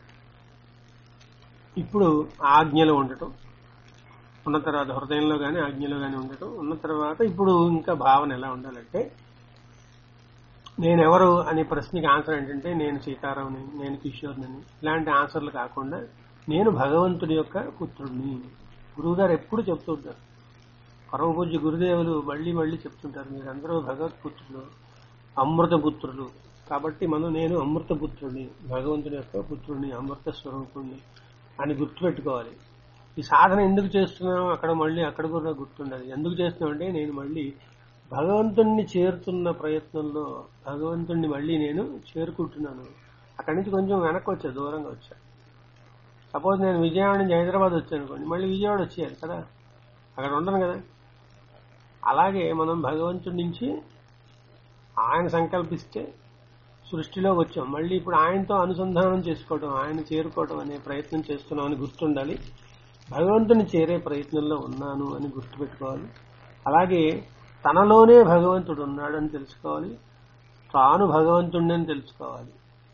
ఇప్పుడు ఆజ్ఞలో ఉండటం ఉన్న తర్వాత హృదయంలో కానీ ఆజ్ఞలో కానీ ఉండటం ఉన్న తర్వాత ఇప్పుడు ఇంకా భావన ఎలా ఉండాలంటే నేనెవరు అనే ప్రశ్నకి ఆన్సర్ ఏంటంటే నేను సీతారావుని నేను కిషోర్ని ఇలాంటి ఆన్సర్లు కాకుండా నేను భగవంతుడి యొక్క పుత్రుడిని గురువు గారు ఎప్పుడు చెప్తుంటారు పరమ పూజ్య గురుదేవులు మళ్ళీ మళ్ళీ చెప్తుంటారు మీరందరూ భగవత్ పుత్రులు అమృత పుత్రులు కాబట్టి మనం నేను అమృత పుత్రుడిని భగవంతుడి యొక్క పుత్రుడిని అమృత స్వరూపుణ్ణి అని గుర్తుపెట్టుకోవాలి ఈ సాధన ఎందుకు చేస్తున్నాం అక్కడ మళ్ళీ అక్కడ కూడా గుర్తుండాలి ఎందుకు చేస్తున్నాం అంటే నేను మళ్ళీ భగవంతుణ్ణి చేరుతున్న ప్రయత్నంలో భగవంతుణ్ణి మళ్ళీ నేను చేరుకుంటున్నాను అక్కడి నుంచి కొంచెం వెనక్కి వచ్చా దూరంగా వచ్చా సపోజ్ నేను విజయవాడ నుంచి హైదరాబాద్ వచ్చాను అనుకోండి మళ్ళీ విజయవాడ వచ్చేయాలి కదా అక్కడ ఉండను కదా అలాగే మనం భగవంతుడి నుంచి ఆయన సంకల్పిస్తే సృష్టిలోకి వచ్చాం మళ్ళీ ఇప్పుడు ఆయనతో అనుసంధానం చేసుకోవడం ఆయన చేరుకోవడం అనే ప్రయత్నం చేస్తున్నాం అని గుర్తుండాలి భగవంతుని చేరే ప్రయత్నంలో ఉన్నాను అని గుర్తుపెట్టుకోవాలి అలాగే తనలోనే భగవంతుడు ఉన్నాడని తెలుసుకోవాలి తాను భగవంతుడిని తెలుసుకోవాలి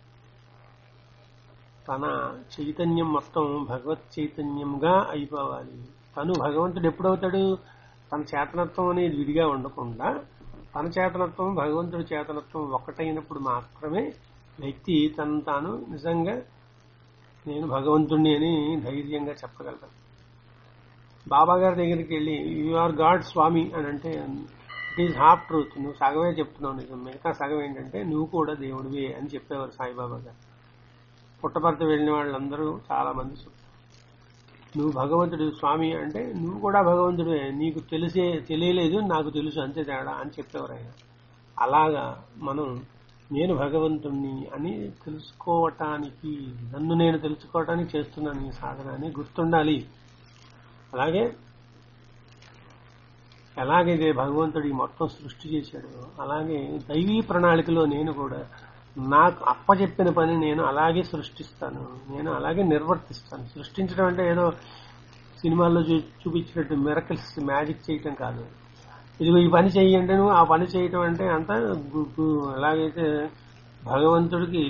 తన చైతన్యం మొత్తం భగవత్ చైతన్యంగా అయిపోవాలి తను భగవంతుడు ఎప్పుడవుతాడు తన చేతనత్వం అనేది విడిగా ఉండకుండా తన చేతనత్వం భగవంతుడి చేతనత్వం ఒకటైనప్పుడు మాత్రమే వ్యక్తి తను తాను నిజంగా నేను భగవంతుణ్ణి అని ధైర్యంగా చెప్పగలరు బాబా గారి దగ్గరికి వెళ్ళి యు ఆర్ గాడ్ స్వామి అని అంటే ఇట్ ఈజ్ హాఫ్ ట్రూత్ నువ్వు సగమే చెప్తున్నావు నిజం మిగతా సగం ఏంటంటే నువ్వు కూడా దేవుడివే అని చెప్పేవారు సాయిబాబా గారు పుట్టపర్తి వెళ్ళిన వాళ్ళందరూ చాలా మంది చెప్తారు నువ్వు భగవంతుడు స్వామి అంటే నువ్వు కూడా భగవంతుడే నీకు తెలిసే తెలియలేదు నాకు తెలుసు అంతే తేడా అని చెప్పేవారు ఆయన అలాగా మనం నేను భగవంతుణ్ణి అని తెలుసుకోవటానికి నన్ను నేను తెలుసుకోవటానికి చేస్తున్నాను ఈ సాధన అని గుర్తుండాలి అలాగే ఎలాగైతే భగవంతుడు ఈ మొత్తం సృష్టి చేశాడు అలాగే దైవీ ప్రణాళికలో నేను కూడా నాకు అప్పచెప్పిన పని నేను అలాగే సృష్టిస్తాను నేను అలాగే నిర్వర్తిస్తాను సృష్టించడం అంటే ఏదో సినిమాల్లో చూ చూపించినట్టు మిరకల్స్ మ్యాజిక్ చేయటం కాదు ఇదిగో ఈ పని చెయ్యండి నువ్వు ఆ పని చేయటం అంటే అంతా గు- గు- ఎలాగైతే భగవంతుడికి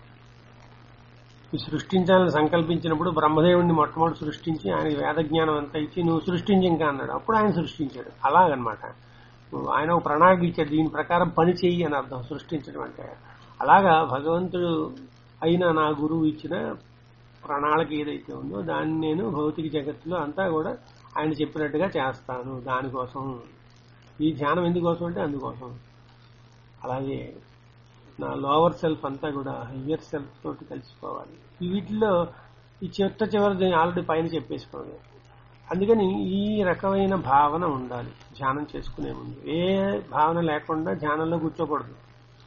ఈ సృష్టించాలని సంకల్పించినప్పుడు బ్రహ్మదేవుడిని మొట్టమొదటి సృష్టించి ఆయనకి వేద జ్ఞానం అంతా ఇచ్చి నువ్వు సృష్టించి ఇంకా అన్నాడు అప్పుడు ఆయన సృష్టించాడు అలాగనమాట ఆయన ఒక ప్రణాళిక ఇచ్చాడు దీని ప్రకారం పని చెయ్యి అని అర్థం సృష్టించడం అంటే అలాగా భగవంతుడు అయిన నా గురువు ఇచ్చిన ప్రణాళిక ఏదైతే ఉందో దాన్ని నేను భౌతిక జగత్తులో అంతా కూడా ఆయన చెప్పినట్టుగా చేస్తాను దానికోసం ఈ ధ్యానం ఎందుకోసం అంటే అందుకోసం అలాగే నా లోవర్ సెల్ఫ్ అంతా కూడా హయ్యర్ సెల్ఫ్ తోటి కలిసిపోవాలి ఈ వీటిలో ఈ చిట్ట చివరిది ఆల్రెడీ పైన చెప్పేసుకోండి అందుకని ఈ రకమైన భావన ఉండాలి ధ్యానం చేసుకునే ముందు ఏ భావన లేకుండా ధ్యానంలో కూర్చోకూడదు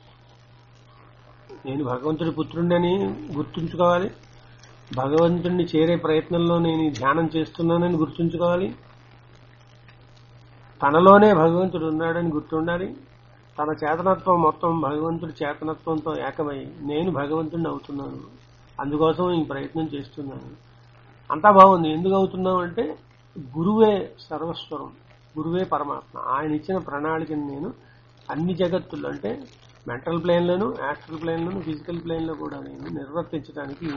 నేను భగవంతుడి పుత్రుడిని గుర్తుంచుకోవాలి భగవంతుడిని చేరే ప్రయత్నంలో నేను ఈ ధ్యానం చేస్తున్నానని గుర్తుంచుకోవాలి తనలోనే భగవంతుడు ఉన్నాడని గుర్తుండాలి తన చేతనత్వం మొత్తం భగవంతుడి చేతనత్వంతో ఏకమై నేను భగవంతుడిని అవుతున్నాను అందుకోసం ఈ ప్రయత్నం చేస్తున్నాను అంతా బాగుంది ఎందుకు అవుతున్నాం అంటే గురువే సర్వస్వరం గురువే పరమాత్మ ఆయన ఇచ్చిన ప్రణాళికని నేను అన్ని జగత్తుల్లో అంటే మెంటల్ ప్లేన్లోను యాస్ట్రల్ ప్లేన్లోను ఫిజికల్ ప్లేన్లో కూడా నేను నిర్వర్తించడానికి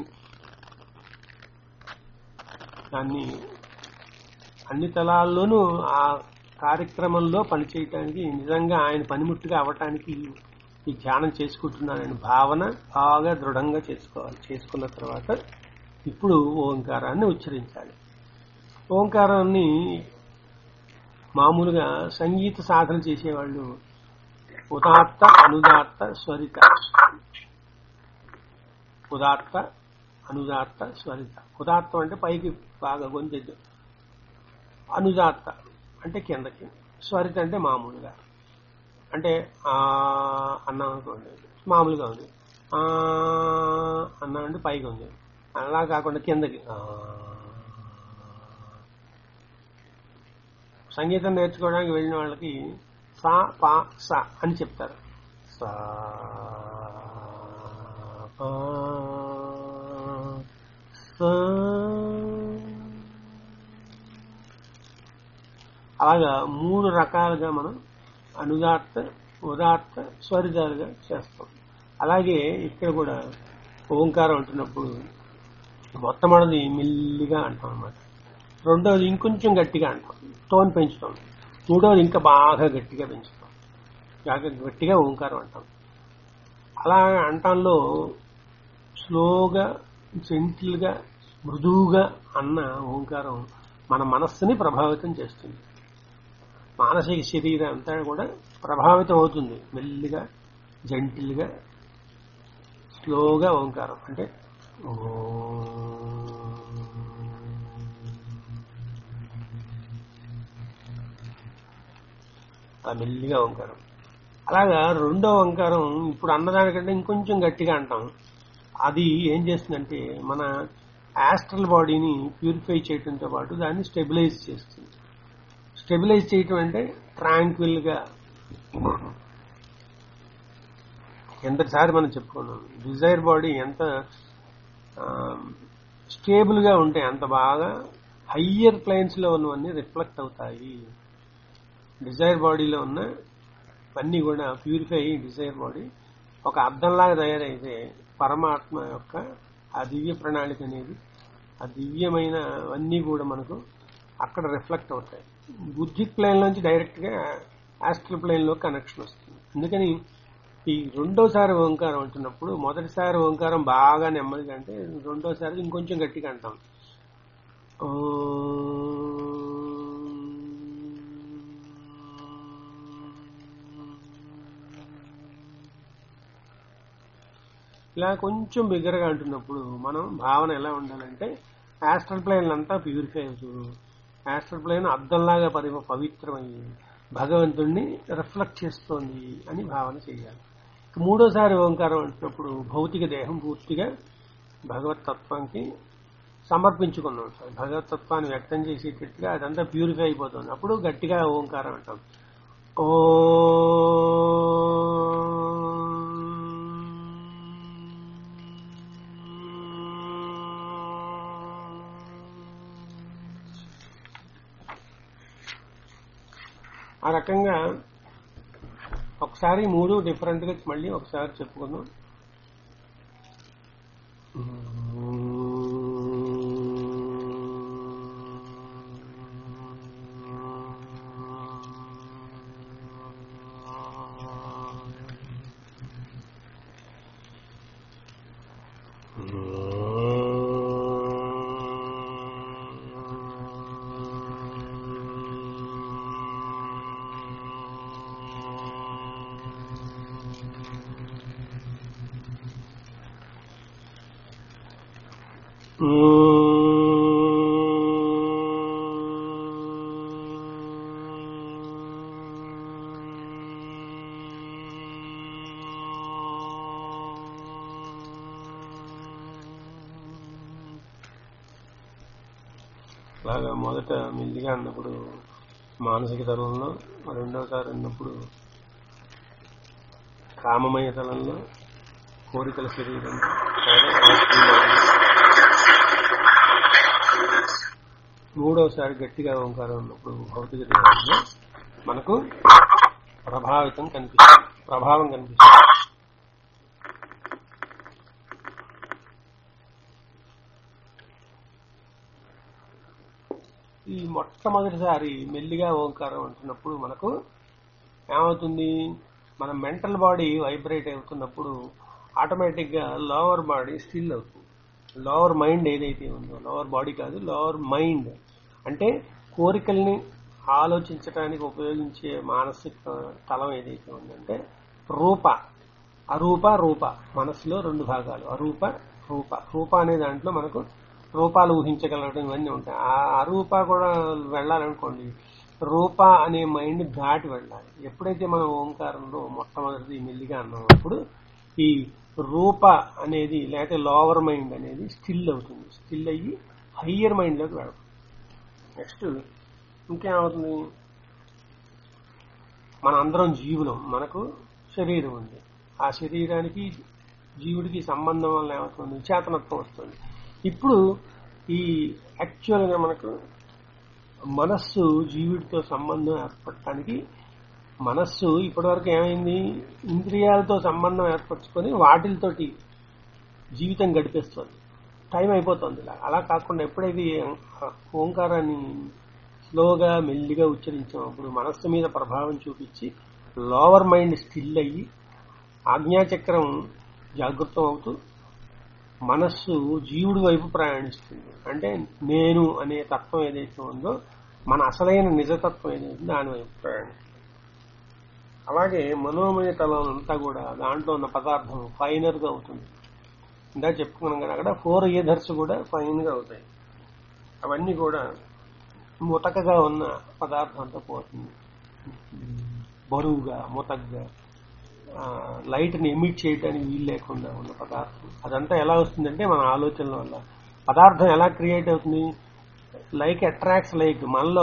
దాన్ని అన్ని తలాల్లోనూ ఆ కార్యక్రమంలో పనిచేయటానికి నిజంగా ఆయన పనిముట్టుగా అవ్వటానికి ఈ ధ్యానం చేసుకుంటున్నానని భావన బాగా దృఢంగా చేసుకోవాలి చేసుకున్న తర్వాత ఇప్పుడు ఓంకారాన్ని ఉచ్చరించాలి ఓంకారాన్ని మామూలుగా సంగీత సాధన చేసేవాళ్ళు ఉదాత్త అనుదాత్త స్వరిత ఉదాత్త అనుదాత్త స్వరిత ఉదాత్తం అంటే పైకి బాగా గొంతెద్దు అనుదాత్త అంటే కిందకి స్వరిత అంటే మామూలుగా అంటే ఆ అన్నం అనుకోండి మామూలుగా ఉంది ఆ అన్నం అంటే పైకి ఉంది అలా కాకుండా కిందకి ఆ. సంగీతం నేర్చుకోవడానికి వెళ్ళిన వాళ్ళకి సా పా సా అని చెప్తారు సా పా సా అలాగా మూడు రకాలుగా మనం అనుదాత్త ఉదాత్త స్వరితాలుగా చేస్తాం అలాగే ఇక్కడ కూడా ఓంకారం అంటున్నప్పుడు మొట్టమొదటిది మెల్లిగా అంటాం అన్నమాట రెండవది ఇంకొంచెం గట్టిగా అంటాం టోన్ పెంచుతాం మూడవది ఇంకా బాగా గట్టిగా పెంచుతాం బాగా గట్టిగా ఓంకారం అంటాం అలా అంటంలో స్లోగా జెంటిల్గా మృదువుగా అన్న ఓంకారం మన మనస్సుని ప్రభావితం చేస్తుంది మానసిక శరీరం అంతా కూడా ప్రభావితం అవుతుంది మెల్లిగా జంటిల్గా స్లోగా ఓంకారం అంటే ఆ మెల్లిగా ఓంకారం అలాగా రెండో ఓంకారం ఇప్పుడు అన్నదానికంటే ఇంకొంచెం గట్టిగా అంటాం అది ఏం చేస్తుందంటే మన యాస్ట్రల్ బాడీని ప్యూరిఫై చేయడంతో పాటు దాన్ని స్టెబిలైజ్ చేస్తుంది స్టెబిలైజ్ చేయటం అంటే ట్రాంక్విల్ గా ఎంతసారి మనం చెప్పుకున్నాం డిజైర్ బాడీ ఎంత స్టేబుల్ గా ఉంటే అంత బాగా హయ్యర్ ప్లైన్స్ లో ఉన్నవన్నీ రిఫ్లెక్ట్ అవుతాయి డిజైర్ బాడీలో ఉన్న అన్నీ కూడా ప్యూరిఫై అయ్యి డిజైర్ బాడీ ఒక అర్థంలాగా తయారైతే పరమాత్మ యొక్క ఆ దివ్య ప్రణాళిక అనేది ఆ దివ్యమైన అన్నీ కూడా మనకు అక్కడ రిఫ్లెక్ట్ అవుతాయి బుద్ధిక్ ప్లేన్ నుంచి డైరెక్ట్ గా ఆస్ట్రల్ ప్లేన్ లో కనెక్షన్ వస్తుంది అందుకని ఈ రెండోసారి ఓంకారం అంటున్నప్పుడు మొదటిసారి ఓంకారం బాగా నెమ్మదిగా అంటే రెండోసారి ఇంకొంచెం గట్టిగా అంటాం ఇలా కొంచెం బిగ్గరగా అంటున్నప్పుడు మనం భావన ఎలా ఉండాలంటే ఆస్ట్రల్ ప్లేన్ అంతా ప్యూరిఫై అవుతూ ఆస్ట్రల్ ప్లేన్ అద్దంలాగా పరి పవిత్రమయ్యి భగవంతుణ్ణి రిఫ్లెక్ట్ చేస్తోంది అని భావన చేయాలి ఇక మూడోసారి ఓంకారం అంటున్నప్పుడు భౌతిక దేహం పూర్తిగా భగవత్ తత్వానికి సమర్పించుకున్నాం సార్ భగవత్ తత్వాన్ని వ్యక్తం చేసేటట్టుగా అదంతా ప్యూరిఫై అయిపోతుంది అప్పుడు గట్టిగా ఓంకారం అంటాం ఓ ఆ రకంగా ఒకసారి మూడు డిఫరెంట్ గా మళ్ళీ ఒకసారి చెప్పుకుందాం అలాగా మొదట మెల్లిగా అన్నప్పుడు మానసిక తలంలో రెండవసారి అన్నప్పుడు కామమయ తలంలో కోరికల శరీరం మూడవసారి గట్టిగా ఓంకారం ఉన్నప్పుడు భౌతిక దేహంలో మనకు ప్రభావితం కనిపిస్తుంది ప్రభావం కనిపిస్తుంది ఈ మొట్టమొదటిసారి మెల్లిగా ఓంకారం అంటున్నప్పుడు మనకు ఏమవుతుంది మన మెంటల్ బాడీ వైబ్రేట్ అవుతున్నప్పుడు ఆటోమేటిక్ గా లోవర్ బాడీ స్టిల్ అవుతుంది లోవర్ మైండ్ ఏదైతే ఉందో లోవర్ బాడీ కాదు లోవర్ మైండ్ అంటే కోరికల్ని ఆలోచించడానికి ఉపయోగించే మానసిక తలం ఏదైతే ఉందంటే రూప అరూప రూప మనసులో రెండు భాగాలు అరూప రూప రూప అనే దాంట్లో మనకు రూపాలు ఊహించగలగడం ఇవన్నీ ఉంటాయి ఆ అరూప కూడా వెళ్ళాలనుకోండి రూప అనే మైండ్ దాటి వెళ్ళాలి ఎప్పుడైతే మనం ఓంకారంలో మొట్టమొదటిది మెల్లిగా అన్నాం అప్పుడు ఈ రూప అనేది లేకపోతే లోవర్ మైండ్ అనేది స్టిల్ అవుతుంది స్టిల్ అయ్యి హయ్యర్ మైండ్ లోకి వెళ్తుంది నెక్స్ట్ ఇంకేమవుతుంది మన అందరం జీవులం మనకు శరీరం ఉంది ఆ శరీరానికి జీవుడికి సంబంధం వల్ల ఏమవుతుంది చేతనత్వం వస్తుంది ఇప్పుడు ఈ యాక్చువల్ గా మనకు మనస్సు జీవుడితో సంబంధం ఏర్పడటానికి మనస్సు ఇప్పటివరకు ఏమైంది ఇంద్రియాలతో సంబంధం ఏర్పరచుకొని వాటితోటి జీవితం గడిపేస్తుంది టైం అయిపోతుంది ఇలా అలా కాకుండా ఎప్పుడైతే ఓంకారాన్ని స్లోగా మెల్లిగా ఉచ్చరించినప్పుడు మనస్సు మీద ప్రభావం చూపించి లోవర్ మైండ్ స్టిల్ అయ్యి ఆజ్ఞాచక్రం జాగృతం అవుతూ మనస్సు జీవుడి వైపు ప్రయాణిస్తుంది అంటే నేను అనే తత్వం ఏదైతే ఉందో మన అసలైన నిజతత్వం ఏదైతే దాని వైపు ప్రయాణిస్తుంది అలాగే మనోమయ తలం అంతా కూడా దాంట్లో ఉన్న పదార్థం ఫైనర్ గా అవుతుంది ఇందా చెప్పుకున్నాం కదా అక్కడ ఫోర్ ఈధర్స్ కూడా ఫైన్ గా అవుతాయి అవన్నీ కూడా ముతకగా ఉన్న పదార్థం అంతా పోతుంది బరువుగా ముతగ్గా లైట్ ని ఎమిట్ చేయడానికి వీలు లేకుండా ఉన్న పదార్థం అదంతా ఎలా వస్తుందంటే మన ఆలోచనల వల్ల పదార్థం ఎలా క్రియేట్ అవుతుంది లైక్ అట్రాక్ట్స్ లైక్ మనలో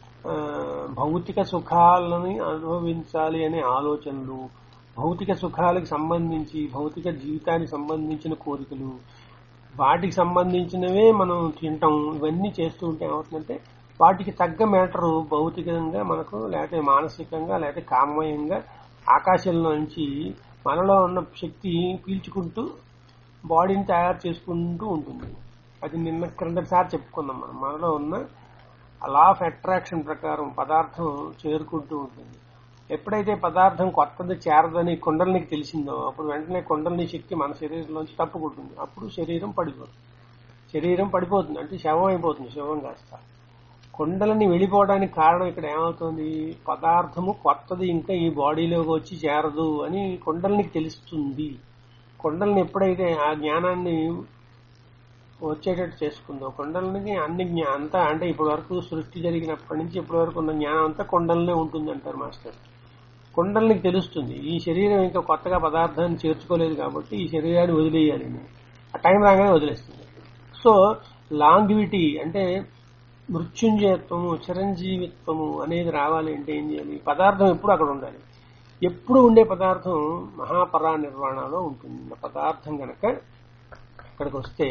భౌతిక సుఖాలని అనుభవించాలి అనే ఆలోచనలు భౌతిక సుఖాలకు సంబంధించి భౌతిక జీవితానికి సంబంధించిన కోరికలు వాటికి సంబంధించినవే మనం తింటాం ఇవన్నీ చేస్తూ ఉంటే ఏమవుతుందంటే వాటికి తగ్గ మ్యాటరు భౌతికంగా మనకు లేకపోతే మానసికంగా లేకపోతే కామమయంగా ఆకాశంలో నుంచి మనలో ఉన్న శక్తి పీల్చుకుంటూ బాడీని తయారు చేసుకుంటూ ఉంటుంది అది నిన్న క్రిందటిసారి చెప్పుకున్నాం మనం మనలో ఉన్న లా ఆఫ్ అట్రాక్షన్ ప్రకారం పదార్థం చేరుకుంటూ ఉంటుంది ఎప్పుడైతే పదార్థం కొత్తది చేరదని కొండలనికి తెలిసిందో అప్పుడు వెంటనే కొండలని శక్తి మన శరీరంలోంచి తప్పుకుంటుంది అప్పుడు శరీరం పడిపోతుంది శరీరం పడిపోతుంది అంటే శవం అయిపోతుంది శవం కాస్త కొండలని వెళ్ళిపోవడానికి కారణం ఇక్కడ ఏమవుతుంది పదార్థము కొత్తది ఇంకా ఈ బాడీలోకి వచ్చి చేరదు అని కొండలనికి తెలుస్తుంది కొండల్ని ఎప్పుడైతే ఆ జ్ఞానాన్ని వచ్చేటట్టు చేసుకుందో కొండలకి అన్ని జ్ఞా అంతా అంటే ఇప్పటి వరకు సృష్టి జరిగినప్పటి నుంచి ఇప్పటి వరకు ఉన్న జ్ఞానం అంతా కొండలనే ఉంటుంది అంటారు మాస్టర్ కొండలకి తెలుస్తుంది ఈ శరీరం ఇంకా కొత్తగా పదార్థాన్ని చేర్చుకోలేదు కాబట్టి ఈ శరీరాన్ని వదిలేయాలి ఆ టైం రాగానే వదిలేస్తుంది సో లాంగివిటీ అంటే మృత్యుంజయత్వము చిరంజీవిత్వము అనేది రావాలి అంటే ఏం చేయాలి పదార్థం ఎప్పుడు అక్కడ ఉండాలి ఎప్పుడు ఉండే పదార్థం మహాపరా నిర్వాణలో ఉంటుంది పదార్థం కనుక ఇక్కడికి వస్తే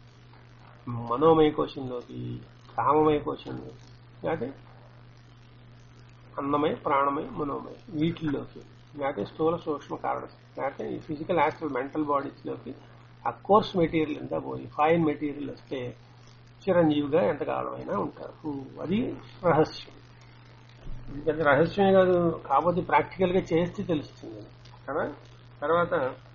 మనోమయ కోశంలోకి కామమయ కోశంలోకి లేకపోతే అన్నమయ ప్రాణమయ మనోమయ వీటిల్లోకి లేకపోతే స్థూల సూక్ష్మ కారణం లేకపోతే ఈ ఫిజికల్ యాస్ట్రల్ మెంటల్ బాడీస్ లోకి ఆ కోర్స్ మెటీరియల్ అంతా పోయి ఫైన్ మెటీరియల్ వస్తే చిరంజీవిగా ఎంతకాలమైనా ఉంటారు అది రహస్యం ఇది పెద్ద రహస్యమే కాదు కాకపోతే ప్రాక్టికల్ గా చేస్తే తెలుస్తుంది కదా తర్వాత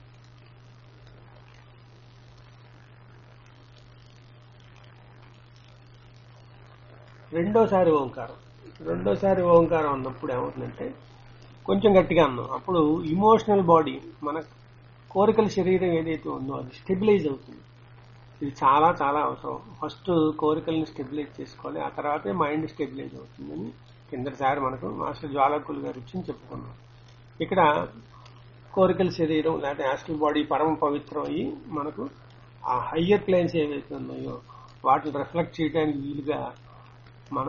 రెండోసారి ఓంకారం రెండోసారి ఓంకారం అన్నప్పుడు ఏమవుతుందంటే కొంచెం గట్టిగా అన్నాం అప్పుడు ఇమోషనల్ బాడీ మన కోరికల శరీరం ఏదైతే ఉందో అది స్టెబిలైజ్ అవుతుంది ఇది చాలా చాలా అవసరం ఫస్ట్ కోరికల్ని స్టెబిలైజ్ చేసుకోవాలి ఆ తర్వాతే మైండ్ స్టెబిలైజ్ అవుతుందని కిందటిసారి మనకు మాస్టర్ జ్వాలకులు గారు ఇచ్చి చెప్పుకున్నాం ఇక్కడ కోరికల శరీరం లేకపోతే యాస్ట్రల్ బాడీ పరమ పవిత్రం అయ్యి మనకు ఆ హయ్యర్ ప్లేన్స్ ఏవైతే ఉన్నాయో వాటిని రిఫ్లెక్ట్ చేయడానికి వీలుగా మన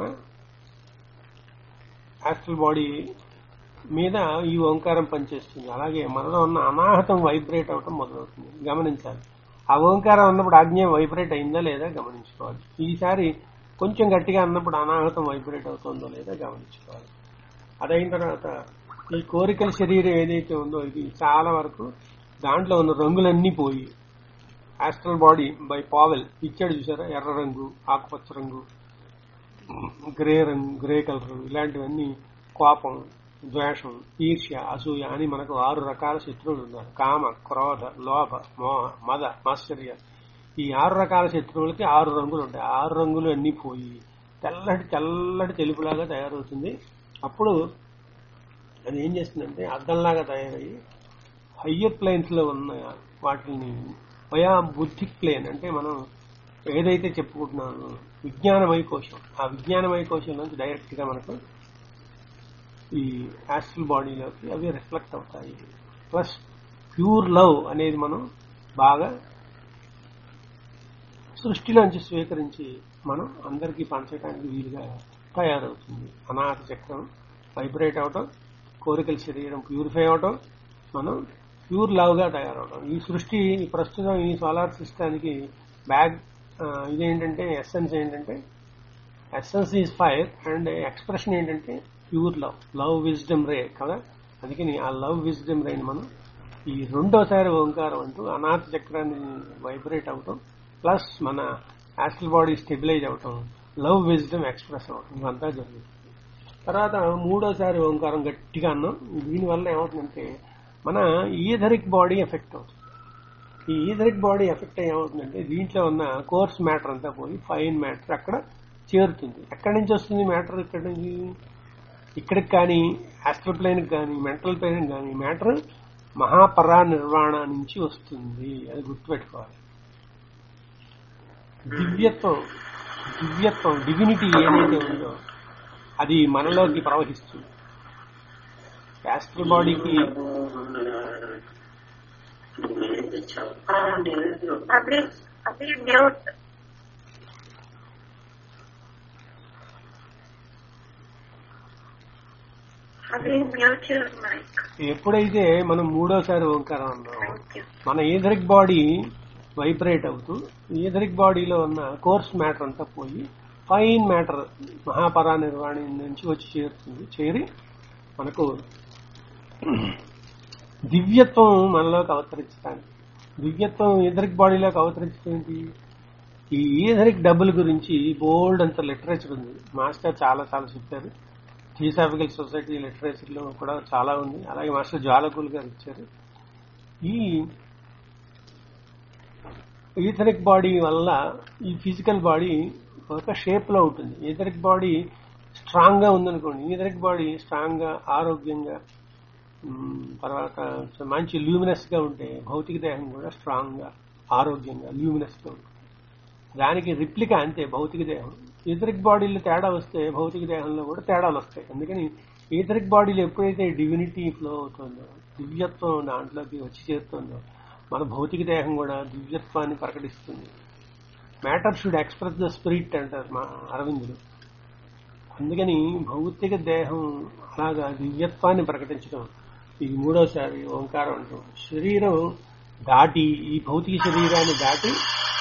యాస్ట్రల్ బాడీ మీద ఈ ఓంకారం పనిచేస్తుంది అలాగే మనలో ఉన్న అనాహతం వైబ్రేట్ అవటం మొదలవుతుంది గమనించాలి ఆ ఓంకారం అన్నప్పుడు ఆజ్ఞ వైబ్రేట్ అయిందా లేదా గమనించుకోవాలి ఈసారి కొంచెం గట్టిగా అన్నప్పుడు అనాహతం వైబ్రేట్ అవుతుందో లేదా గమనించుకోవాలి అదైన తర్వాత ఈ కోరికల శరీరం ఏదైతే ఉందో ఇది చాలా వరకు దాంట్లో ఉన్న రంగులన్నీ పోయి ఆస్ట్రల్ బాడీ బై పావెల్ ఇచ్చాడు చూసారా ఎర్ర రంగు ఆకుపచ్చ రంగు గ్రే రంగు గ్రే కలర్ ఇలాంటివన్నీ కోపం ద్వేషం ఈర్ష్య అసూయ అని మనకు ఆరు రకాల శత్రువులు ఉన్నారు కామ క్రోధ లోభ మోహ మద మాశ్చర్య ఈ ఆరు రకాల శత్రువులకి ఆరు రంగులు ఉంటాయి ఆరు రంగులు అన్ని పోయి తెల్లటి తెల్లటి తెలుపులాగా తయారవుతుంది అప్పుడు అది ఏం చేస్తుందంటే అద్దంలాగా తయారయ్యి హయ్యర్ ప్లేన్స్ లో ఉన్న వాటిని వయా బుద్ధిక్ ప్లేన్ అంటే మనం ఏదైతే చెప్పుకుంటున్నామో విజ్ఞానమయ కోశం ఆ విజ్ఞానమయ కోశం నుంచి డైరెక్ట్ గా మనకు ఈ యాస్ట్రల్ బాడీలోకి అవి రిఫ్లెక్ట్ అవుతాయి ప్లస్ ప్యూర్ లవ్ అనేది మనం బాగా సృష్టిలోంచి స్వీకరించి మనం అందరికీ పంచడానికి వీలుగా తయారవుతుంది అనాథ చక్రం వైబ్రేట్ అవటం కోరికల శరీరం ప్యూరిఫై అవటం మనం ప్యూర్ లవ్ గా తయారవడం ఈ సృష్టి ప్రస్తుతం ఈ సోలార్ సిస్టానికి బ్యాగ్ ఇదేంటంటే ఎస్సెన్స్ ఏంటంటే essence is fire and expression ఏంటంటే pure love love wisdom ray కదా అందుకని ఆ లవ్ విజ్డమ్ రేని మనం ఈ రెండోసారి ఓంకారం అంటూ అనాథ చక్రాన్ని వైబ్రేట్ అవటం ప్లస్ మన యాస్ట్రల్ బాడీ స్టెబిలైజ్ అవటం లవ్ విజ్డమ్ ఎక్స్ప్రెస్ అవటం ఇవంతా జరుగుతుంది తర్వాత మూడోసారి ఓంకారం గట్టిగా అన్నాం దీనివల్ల ఏమవుతుందంటే మన ఈథరిక్ బాడీ ఎఫెక్ట్ అవుతుంది ఈ ఈథరిక్ బాడీ ఎఫెక్ట్ ఏమవుతుందంటే దీంట్లో ఉన్న కోర్స్ మ్యాటర్ అంతా పోయి ఫైన్ మ్యాటర్ అక్కడ చేరుతుంది ఎక్కడి నుంచి వస్తుంది మ్యాటర్ ఇక్కడి నుంచి ఇక్కడికి కానీ ఆస్ట్రల్ ప్లేన్ కానీ మెంటల్ ప్లేన్ కానీ మ్యాటర్ మహాపరా నిర్వాణ నుంచి వస్తుంది అది గుర్తుపెట్టుకోవాలి దివ్యత్వం దివ్యత్వం డివినిటీ ఏదైతే ఉందో అది మనలోకి ప్రవహిస్తుంది యాస్ట్రల్ బాడీకి అవి అవి మ్యూట్ అవి మ్యూట్ యువర్ మైక్ ఎప్పుడైతే మనం మూడోసారి ఓంకారం అన్నాం థ్యాంక్ యూ మన ఈథరిక్ బాడీ వైబ్రేట్ అవుతూ ఈథరిక్ బాడీలో ఉన్న కోర్స్ మ్యాటర్ అంతా పోయి ఫైన్ మ్యాటర్ మహాపరా నిర్వాణి నుంచి వచ్చి చేరుతుంది చేరి మనకు దివ్యత్వం మనలోకి అవతరించడానికి దివ్యత్వం ఈథరిక్ బాడీలోకి అవతరించడం ఏంటి ఈ ఈథరిక్ డబ్బుల గురించి బోల్డ్ అంత లిటరేచర్ ఉంది మాస్టర్ చాలా చాలా చెప్పారు థియోసాఫికల్ సొసైటీ లిటరేచర్ లో కూడా చాలా ఉంది అలాగే మాస్టర్ జ్వాలకుల్ గారు ఇచ్చారు ఈ ఈథరిక్ బాడీ వల్ల ఈ ఫిజికల్ బాడీ ఒక షేప్ లో ఉంటుంది ఈథరిక్ బాడీ స్ట్రాంగ్ గా ఉందనుకోండి ఈథరిక్ బాడీ స్ట్రాంగ్ గా ఆరోగ్యంగా మ్, తర్వాత మంచి ల్యూమినస్ గా ఉంటే భౌతిక దేహం కూడా స్ట్రాంగ్ గా ఆరోగ్యంగా ల్యూమినస్ గా ఉంటుంది దానికి రిప్లికా అంతే భౌతిక దేహం ఈథరిక్ బాడీలో తేడా వస్తే భౌతిక దేహంలో కూడా తేడాలు వస్తాయి అందుకని ఈథరిక్ బాడీలో ఎప్పుడైతే డివినిటీ ఫ్లో అవుతుందో దివ్యత్వం దాంట్లోకి వచ్చి చేరుతుందో మన భౌతిక దేహం కూడా దివ్యత్వాన్ని ప్రకటిస్తుంది matter should express the spirit అంటారు మా అరవిందులు అందుకని భౌతిక దేహం అలాగా దివ్యత్వాన్ని ప్రకటించడం ఇది మూడోసారి ఓంకారం అంటాం శరీరం దాటి ఈ భౌతిక శరీరాన్ని దాటి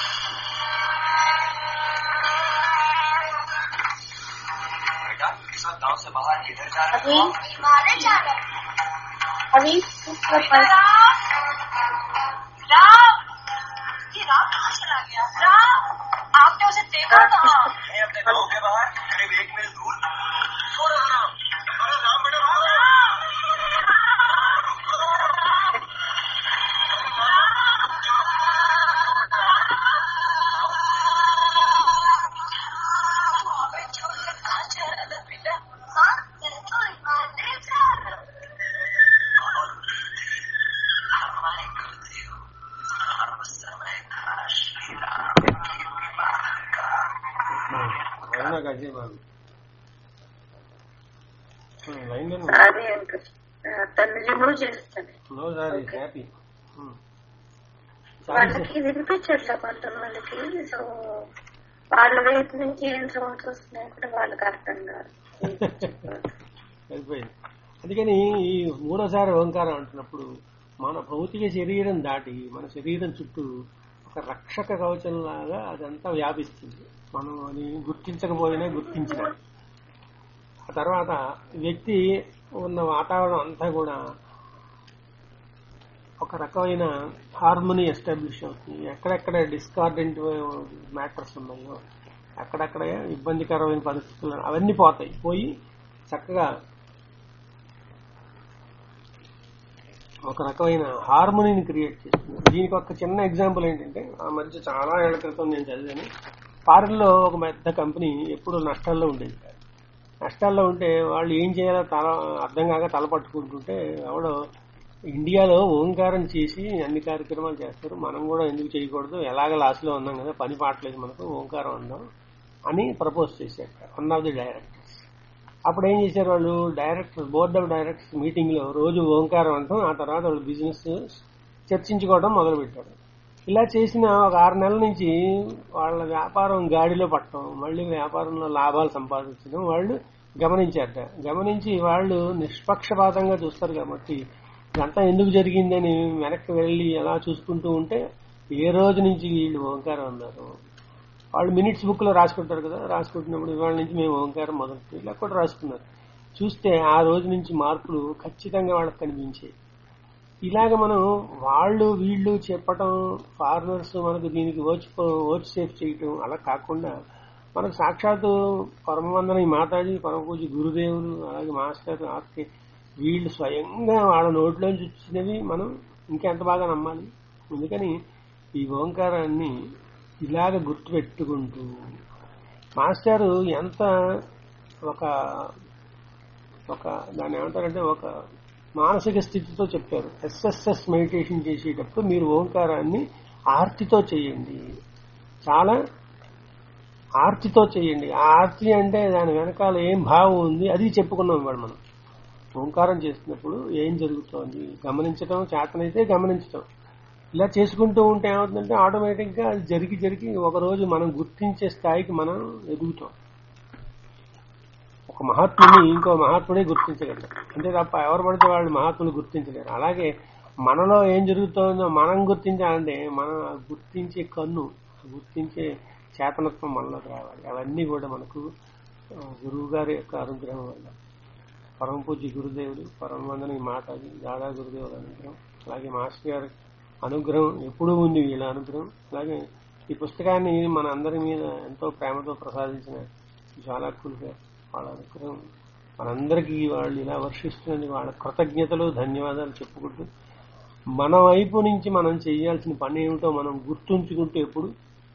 बेटा सब गांव से बाहर किधर जा रहे अभी अभी उसके बेटा पास राम राम ये राम कहाँ चला गया राम आपने उसे देखा कहाँ हैं अपने गांव के बाहर करीब एक मील दूर छोड़ो राम अरे राम बेटा राम कहाँ जा रहा था बेटा हाँ बिल्कुल मारने जा रहा हमारे गुरुदेव सर्व समय श्री राम చెప్పారు అజయ్ బాబు లైన్ లో అది ఇంకా తను రిమూవ్ చేస్తాను నో సారీ హ్యాపీ వాళ్ళకి వినిపించట్లే కొంతమందికి సో వాళ్ళ వైపు నుంచి ఏం సౌండ్స్ వస్తున్నాయి కూడా వాళ్ళకి అర్థం కాదు అయిపోయింది అందుకని ఈ మూడోసారి ఓంకారం అంటున్నప్పుడు మన భౌతిక శరీరం దాటి మన శరీరం చుట్టూ ఒక రక్షక కవచం లాగా అదంతా వ్యాపిస్తుంది మనం అది గుర్తించకపోయినా గుర్తించిన ఆ తర్వాత వ్యక్తి ఉన్న వాతావరణం అంతా కూడా ఒక రకమైన హార్మోనీ ఎస్టాబ్లిష్ అవుతుంది ఎక్కడెక్కడ డిస్కార్డెంట్ మ్యాటర్స్ ఉన్నాయో అక్కడక్కడ ఇబ్బందికరమైన పరిస్థితులు అవన్నీ పోతాయి పోయి చక్కగా ఒక రకమైన హార్మోనీని క్రియేట్ చేస్తుంది దీనికి ఒక చిన్న ఎగ్జాంపుల్ ఏంటంటే ఆ మధ్య చాలా ఏళ్ల క్రితం నేను చదివాను ఫారిన్లో ఒక పెద్ద కంపెనీ ఎప్పుడు నష్టాల్లో ఉండేది కాదు. నష్టాల్లో ఉంటే వాళ్ళు ఏం చేయాలో తల అర్థం కాక తల పట్టుకుంటుంటే ఎవడో ఇండియాలో ఓంకారం చేసి అన్ని కార్యక్రమాలు చేస్తారు మనం కూడా ఎందుకు చేయకూడదు ఎలాగ లాస్లో ఉన్నాం కదా పని పాటలేదు మనకు ఓంకారం ఉందాం అని ప్రపోజ్ చేశారు వన్ ఆఫ్ ది డైరెక్టర్స్ అప్పుడు ఏం చేశారు వాళ్ళు director board of directors meeting లో రోజు ఓంకారం అంటాం ఆ తర్వాత వాళ్ళు బిజినెస్ చర్చించుకోవడం మొదలు పెట్టారు ఇలా చేసిన ఒక ఆరు నెలల నుంచి వాళ్ళ వ్యాపారం గాడిలో పట్టడం మళ్ళీ వ్యాపారంలో లాభాలు సంపాదించడం వాళ్ళు గమనించారట గమనించి వాళ్ళు నిష్పక్షపాతంగా చూస్తారు కాబట్టి ఇదంతా ఎందుకు జరిగిందని వెనక్కి వెళ్ళి ఎలా చూసుకుంటూ ఉంటే ఏ రోజు నుంచి వీళ్ళు ఓంకారం అన్నారు వాళ్ళు మినిట్స్ బుక్ లో రాసుకుంటారు కదా రాసుకుంటున్నప్పుడు ఇవాళ నుంచి మేము ఓంకారం మొదలు ఇలా కూడా రాసుకున్నారు చూస్తే ఆ రోజు నుంచి మార్పులు ఖచ్చితంగా వాళ్ళకి కనిపించాయి ఇలాగ మనం వాళ్ళు వీళ్ళు చెప్పటం ఫారినర్స్ మనకు దీనికి ఓచ్ ఓచ్ సేఫ్ చేయటం అలా కాకుండా మనకు సాక్షాత్తు పరమవందన ఈ మాతాజీ పరమ పూజ గురుదేవులు అలాగే మాస్టర్ ఆర్కే వీళ్ళు స్వయంగా వాళ్ళ నోట్లోంచి వచ్చినవి మనం ఇంకెంత బాగా నమ్మాలి అందుకని ఈ ఓంకారాన్ని ఇలాగ గుర్తుపెట్టుకుంటూ మాస్టారు ఎంత ఒక ఒక దాన్ని ఏమంటారంటే ఒక మానసిక స్థితితో చెప్పారు ఎస్ఎస్ఎస్ మెడిటేషన్ చేసేటప్పుడు మీరు ఓంకారాన్ని ఆర్తితో చేయండి చాలా ఆర్తితో చేయండి ఆ ఆర్తి అంటే దాని వెనకాల ఏం భావం ఉంది అది చెప్పుకున్నాం ఇవాళ మనం ఓంకారం చేస్తున్నప్పుడు ఏం జరుగుతోంది గమనించడం చేతనైతే గమనించడం ఇలా చేసుకుంటూ ఉంటే ఏమవుతుందంటే ఆటోమేటిక్ గా అది జరిగి జరిగి ఒక రోజు మనం గుర్తించే స్థాయికి మనం ఎదుగుతాం ఒక మహాత్ముని ఇంకో మహాత్ముడే గుర్తించగలరు అంతే తప్ప ఎవరు పడితే వాళ్ళు మహాత్ములు గుర్తించలేరు అలాగే మనలో ఏం జరుగుతోందో మనం గుర్తించాలంటే మనం ఆ గుర్తించే కన్ను గుర్తించే చేతనత్వం మనలోకి రావాలి అవన్నీ కూడా మనకు ఆ, గురువు గారి యొక్క అనుగ్రహం వల్ల పరమ పూజ్య గురుదేవుడు పరమవందన మాతాజీ దాదా గురుదేవుల అనుగ్రహం అలాగే మాస్టర్ గారి అనుగ్రహం ఎప్పుడూ ఉంది వీళ్ళ అనుగ్రహం అలాగే ఈ పుస్తకాన్ని మన అందరి మీద ఎంతో ప్రేమతో ప్రసాదించిన జ్వాలాకులు గారు వాళ్ళ అనుగ్రహం మనందరికీ వాళ్ళు ఇలా వర్షిస్తున్నందుకు వాళ్ళ కృతజ్ఞతలు ధన్యవాదాలు చెప్పుకుంటూ మన వైపు నుంచి మనం చేయాల్సిన పని ఏమిటో మనం గుర్తుంచుకుంటూ ఎప్పుడు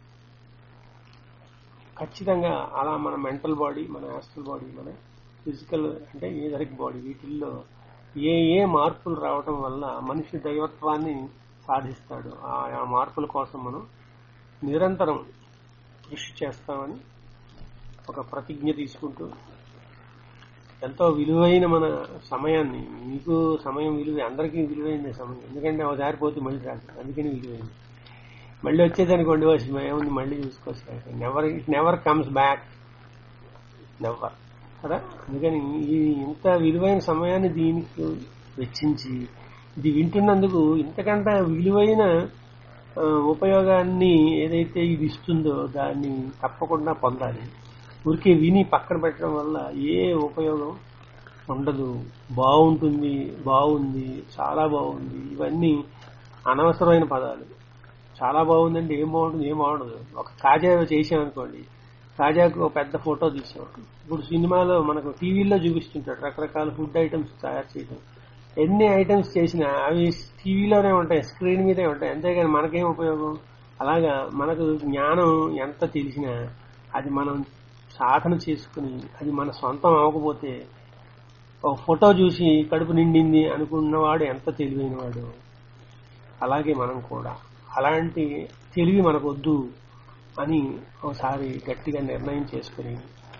ఖచ్చితంగా అలా మన మెంటల్ బాడీ మన యాస్ట్రల్ బాడీ మన ఫిజికల్ అంటే ఏదరికి బాడీ వీటిల్లో ఏ ఏ మార్పులు రావటం వల్ల మనిషి దైవత్వాన్ని సాధిస్తాడు ఆ ఆ మార్పుల కోసం మనం నిరంతరం కృషి చేస్తామని ఒక ప్రతిజ్ఞ తీసుకుంటూ ఎంతో విలువైన మన సమయాన్ని మీకు సమయం విలువ అందరికీ విలువైన సమయం ఎందుకంటే ఒకసారి పోతే మళ్ళీ రాదు అందుకని విలువైంది మళ్ళీ వచ్చేదానికి వచ్చి ఏముంది మళ్ళీ చూసుకోవచ్చు never it never comes back never కదా అందుకని ఈ ఇంత విలువైన సమయాన్ని దీనికి వెచ్చించి ఇది వింటున్నందుకు ఇంతకంటే విలువైన ఆ, ఉపయోగాన్ని ఏదైతే ఇది ఇస్తుందో దాన్ని తప్పకుండా పొందాలి ఊరికే విని పక్కన పెట్టడం వల్ల ఏ ఉపయోగం ఉండదు బాగుంటుంది బాగుంది చాలా బాగుంది ఇవన్నీ అనవసరమైన పదాలు చాలా బాగుందంటే ఏం బాగుంటుంది ఏం బాగుండదు ఒక కాజా చేసామనుకోండి కాజాకు ఒక పెద్ద ఫోటో తీసాం ఇప్పుడు సినిమాలో మనకు టీవీలో చూపిస్తుంటాడు రకరకాల ఫుడ్ ఐటమ్స్ తయారు చేయడం ఎన్ని ఐటమ్స్ చేసినా అవి టీవీలోనే ఉంటాయి స్క్రీన్ మీదే ఉంటాయి అంతేగాని మనకేం ఉపయోగం అలాగా మనకు జ్ఞానం ఎంత తెలిసినా అది మనం సాధన చేసుకుని అది మన సొంతం అవ్వకపోతే ఒక ఫోటో చూసి కడుపు నిండింది అనుకున్నవాడు ఎంత తెలివైనవాడు అలాగే మనం కూడా అలాంటి తెలివి మనకు వద్దు అని ఒకసారి గట్టిగా నిర్ణయం చేసుకుని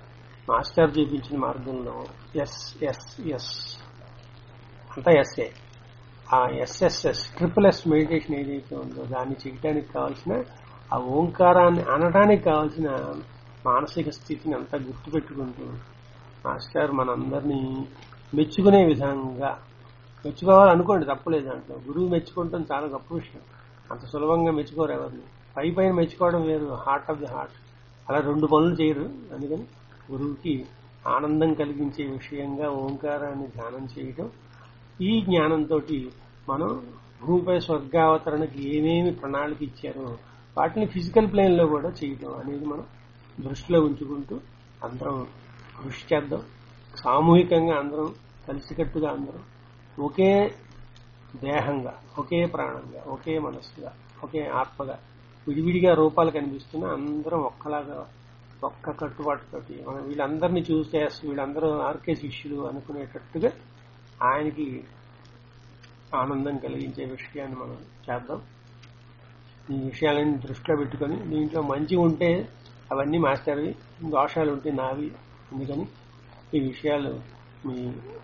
మాస్టర్ చూపించిన మార్గంలో ఎస్ ఎస్ ఎస్ అంతా ఎస్ఏ ఆ ఎస్ఎస్ఎస్ ట్రిపుల్ ఎస్ మెడిటేషన్ ఏదైతే ఉందో దాన్ని చేయడానికి కావాల్సిన ఆ ఓంకారాన్ని అనడానికి కావాల్సిన మానసిక స్థితిని అంతా గుర్తుపెట్టుకుంటూ మాస్టర్ మనందరినీ మెచ్చుకునే విధంగా మెచ్చుకోవాలనుకోండి తప్పలేదు దాంట్లో గురువు మెచ్చుకుంటాం చాలా గొప్ప విషయం అంత సులభంగా మెచ్చుకోరు ఎవరిని పై పైన మెచ్చుకోవడం వేరు హార్ట్ ఆఫ్ ది హార్ట్ అలా రెండు పనులు చేయరు అందుకని గురువుకి ఆనందం కలిగించే విషయంగా ఓంకారాన్ని ధ్యానం చేయటం ఈ జ్ఞానంతో మనం భూమిపై స్వర్గావతరణకి ఏమేమి ప్రణాళిక ఇచ్చారో వాటిని ఫిజికల్ ప్లేన్ లో కూడా చేయటం అనేది మనం దృష్టిలో ఉంచుకుంటూ అందరం కృషి చేద్దాం సామూహికంగా అందరం కలిసికట్టుగా అందరం ఒకే దేహంగా ఒకే ప్రాణంగా ఒకే మనస్సుగా ఒకే ఆత్మగా విడివిడిగా రూపాలు కనిపిస్తున్నా అందరం ఒక్కలాగా ఒక్క కట్టుబాటుతోటి మనం వీళ్ళందరినీ చూస్తే వీళ్ళందరూ ఆర్కే శిష్యులు అనుకునేటట్టుగా ఆయనకి ఆనందం కలిగించే విషయాన్ని మనం చేద్దాం ఈ విషయాలన్నీ దృష్టిలో పెట్టుకొని దీంట్లో మంచి ఉంటే అవన్నీ మాస్టర్వి దోషాలు ఉంటే నావి అందుకని ఈ విషయాలు మీ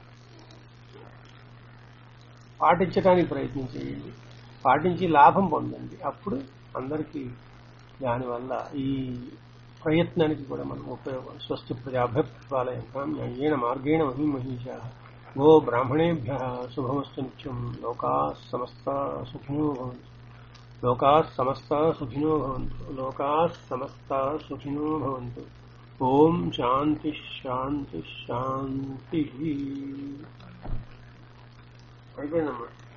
పాటించడానికి ప్రయత్నం చేయండి పాటించి లాభం పొందండి అప్పుడు అందరికీ దానివల్ల ఈ ప్రయత్నానికి కూడా మనం ఉపయోగం స్వస్తి ప్రజాభ్యపాలయం న్యాయేణ మార్గేణ మహిమహీషా గో బ్రాహ్మణేభ్య శుభమస్తు నిత్యం లోకా సమస్త సుఖినో భవంతు లోకా సమస్త సుఖినో భవంతు లోకా సమస్త సుఖినో భవంతు ఓం శాంతి శాంతి శాంతి అయిపోయిందమ్మా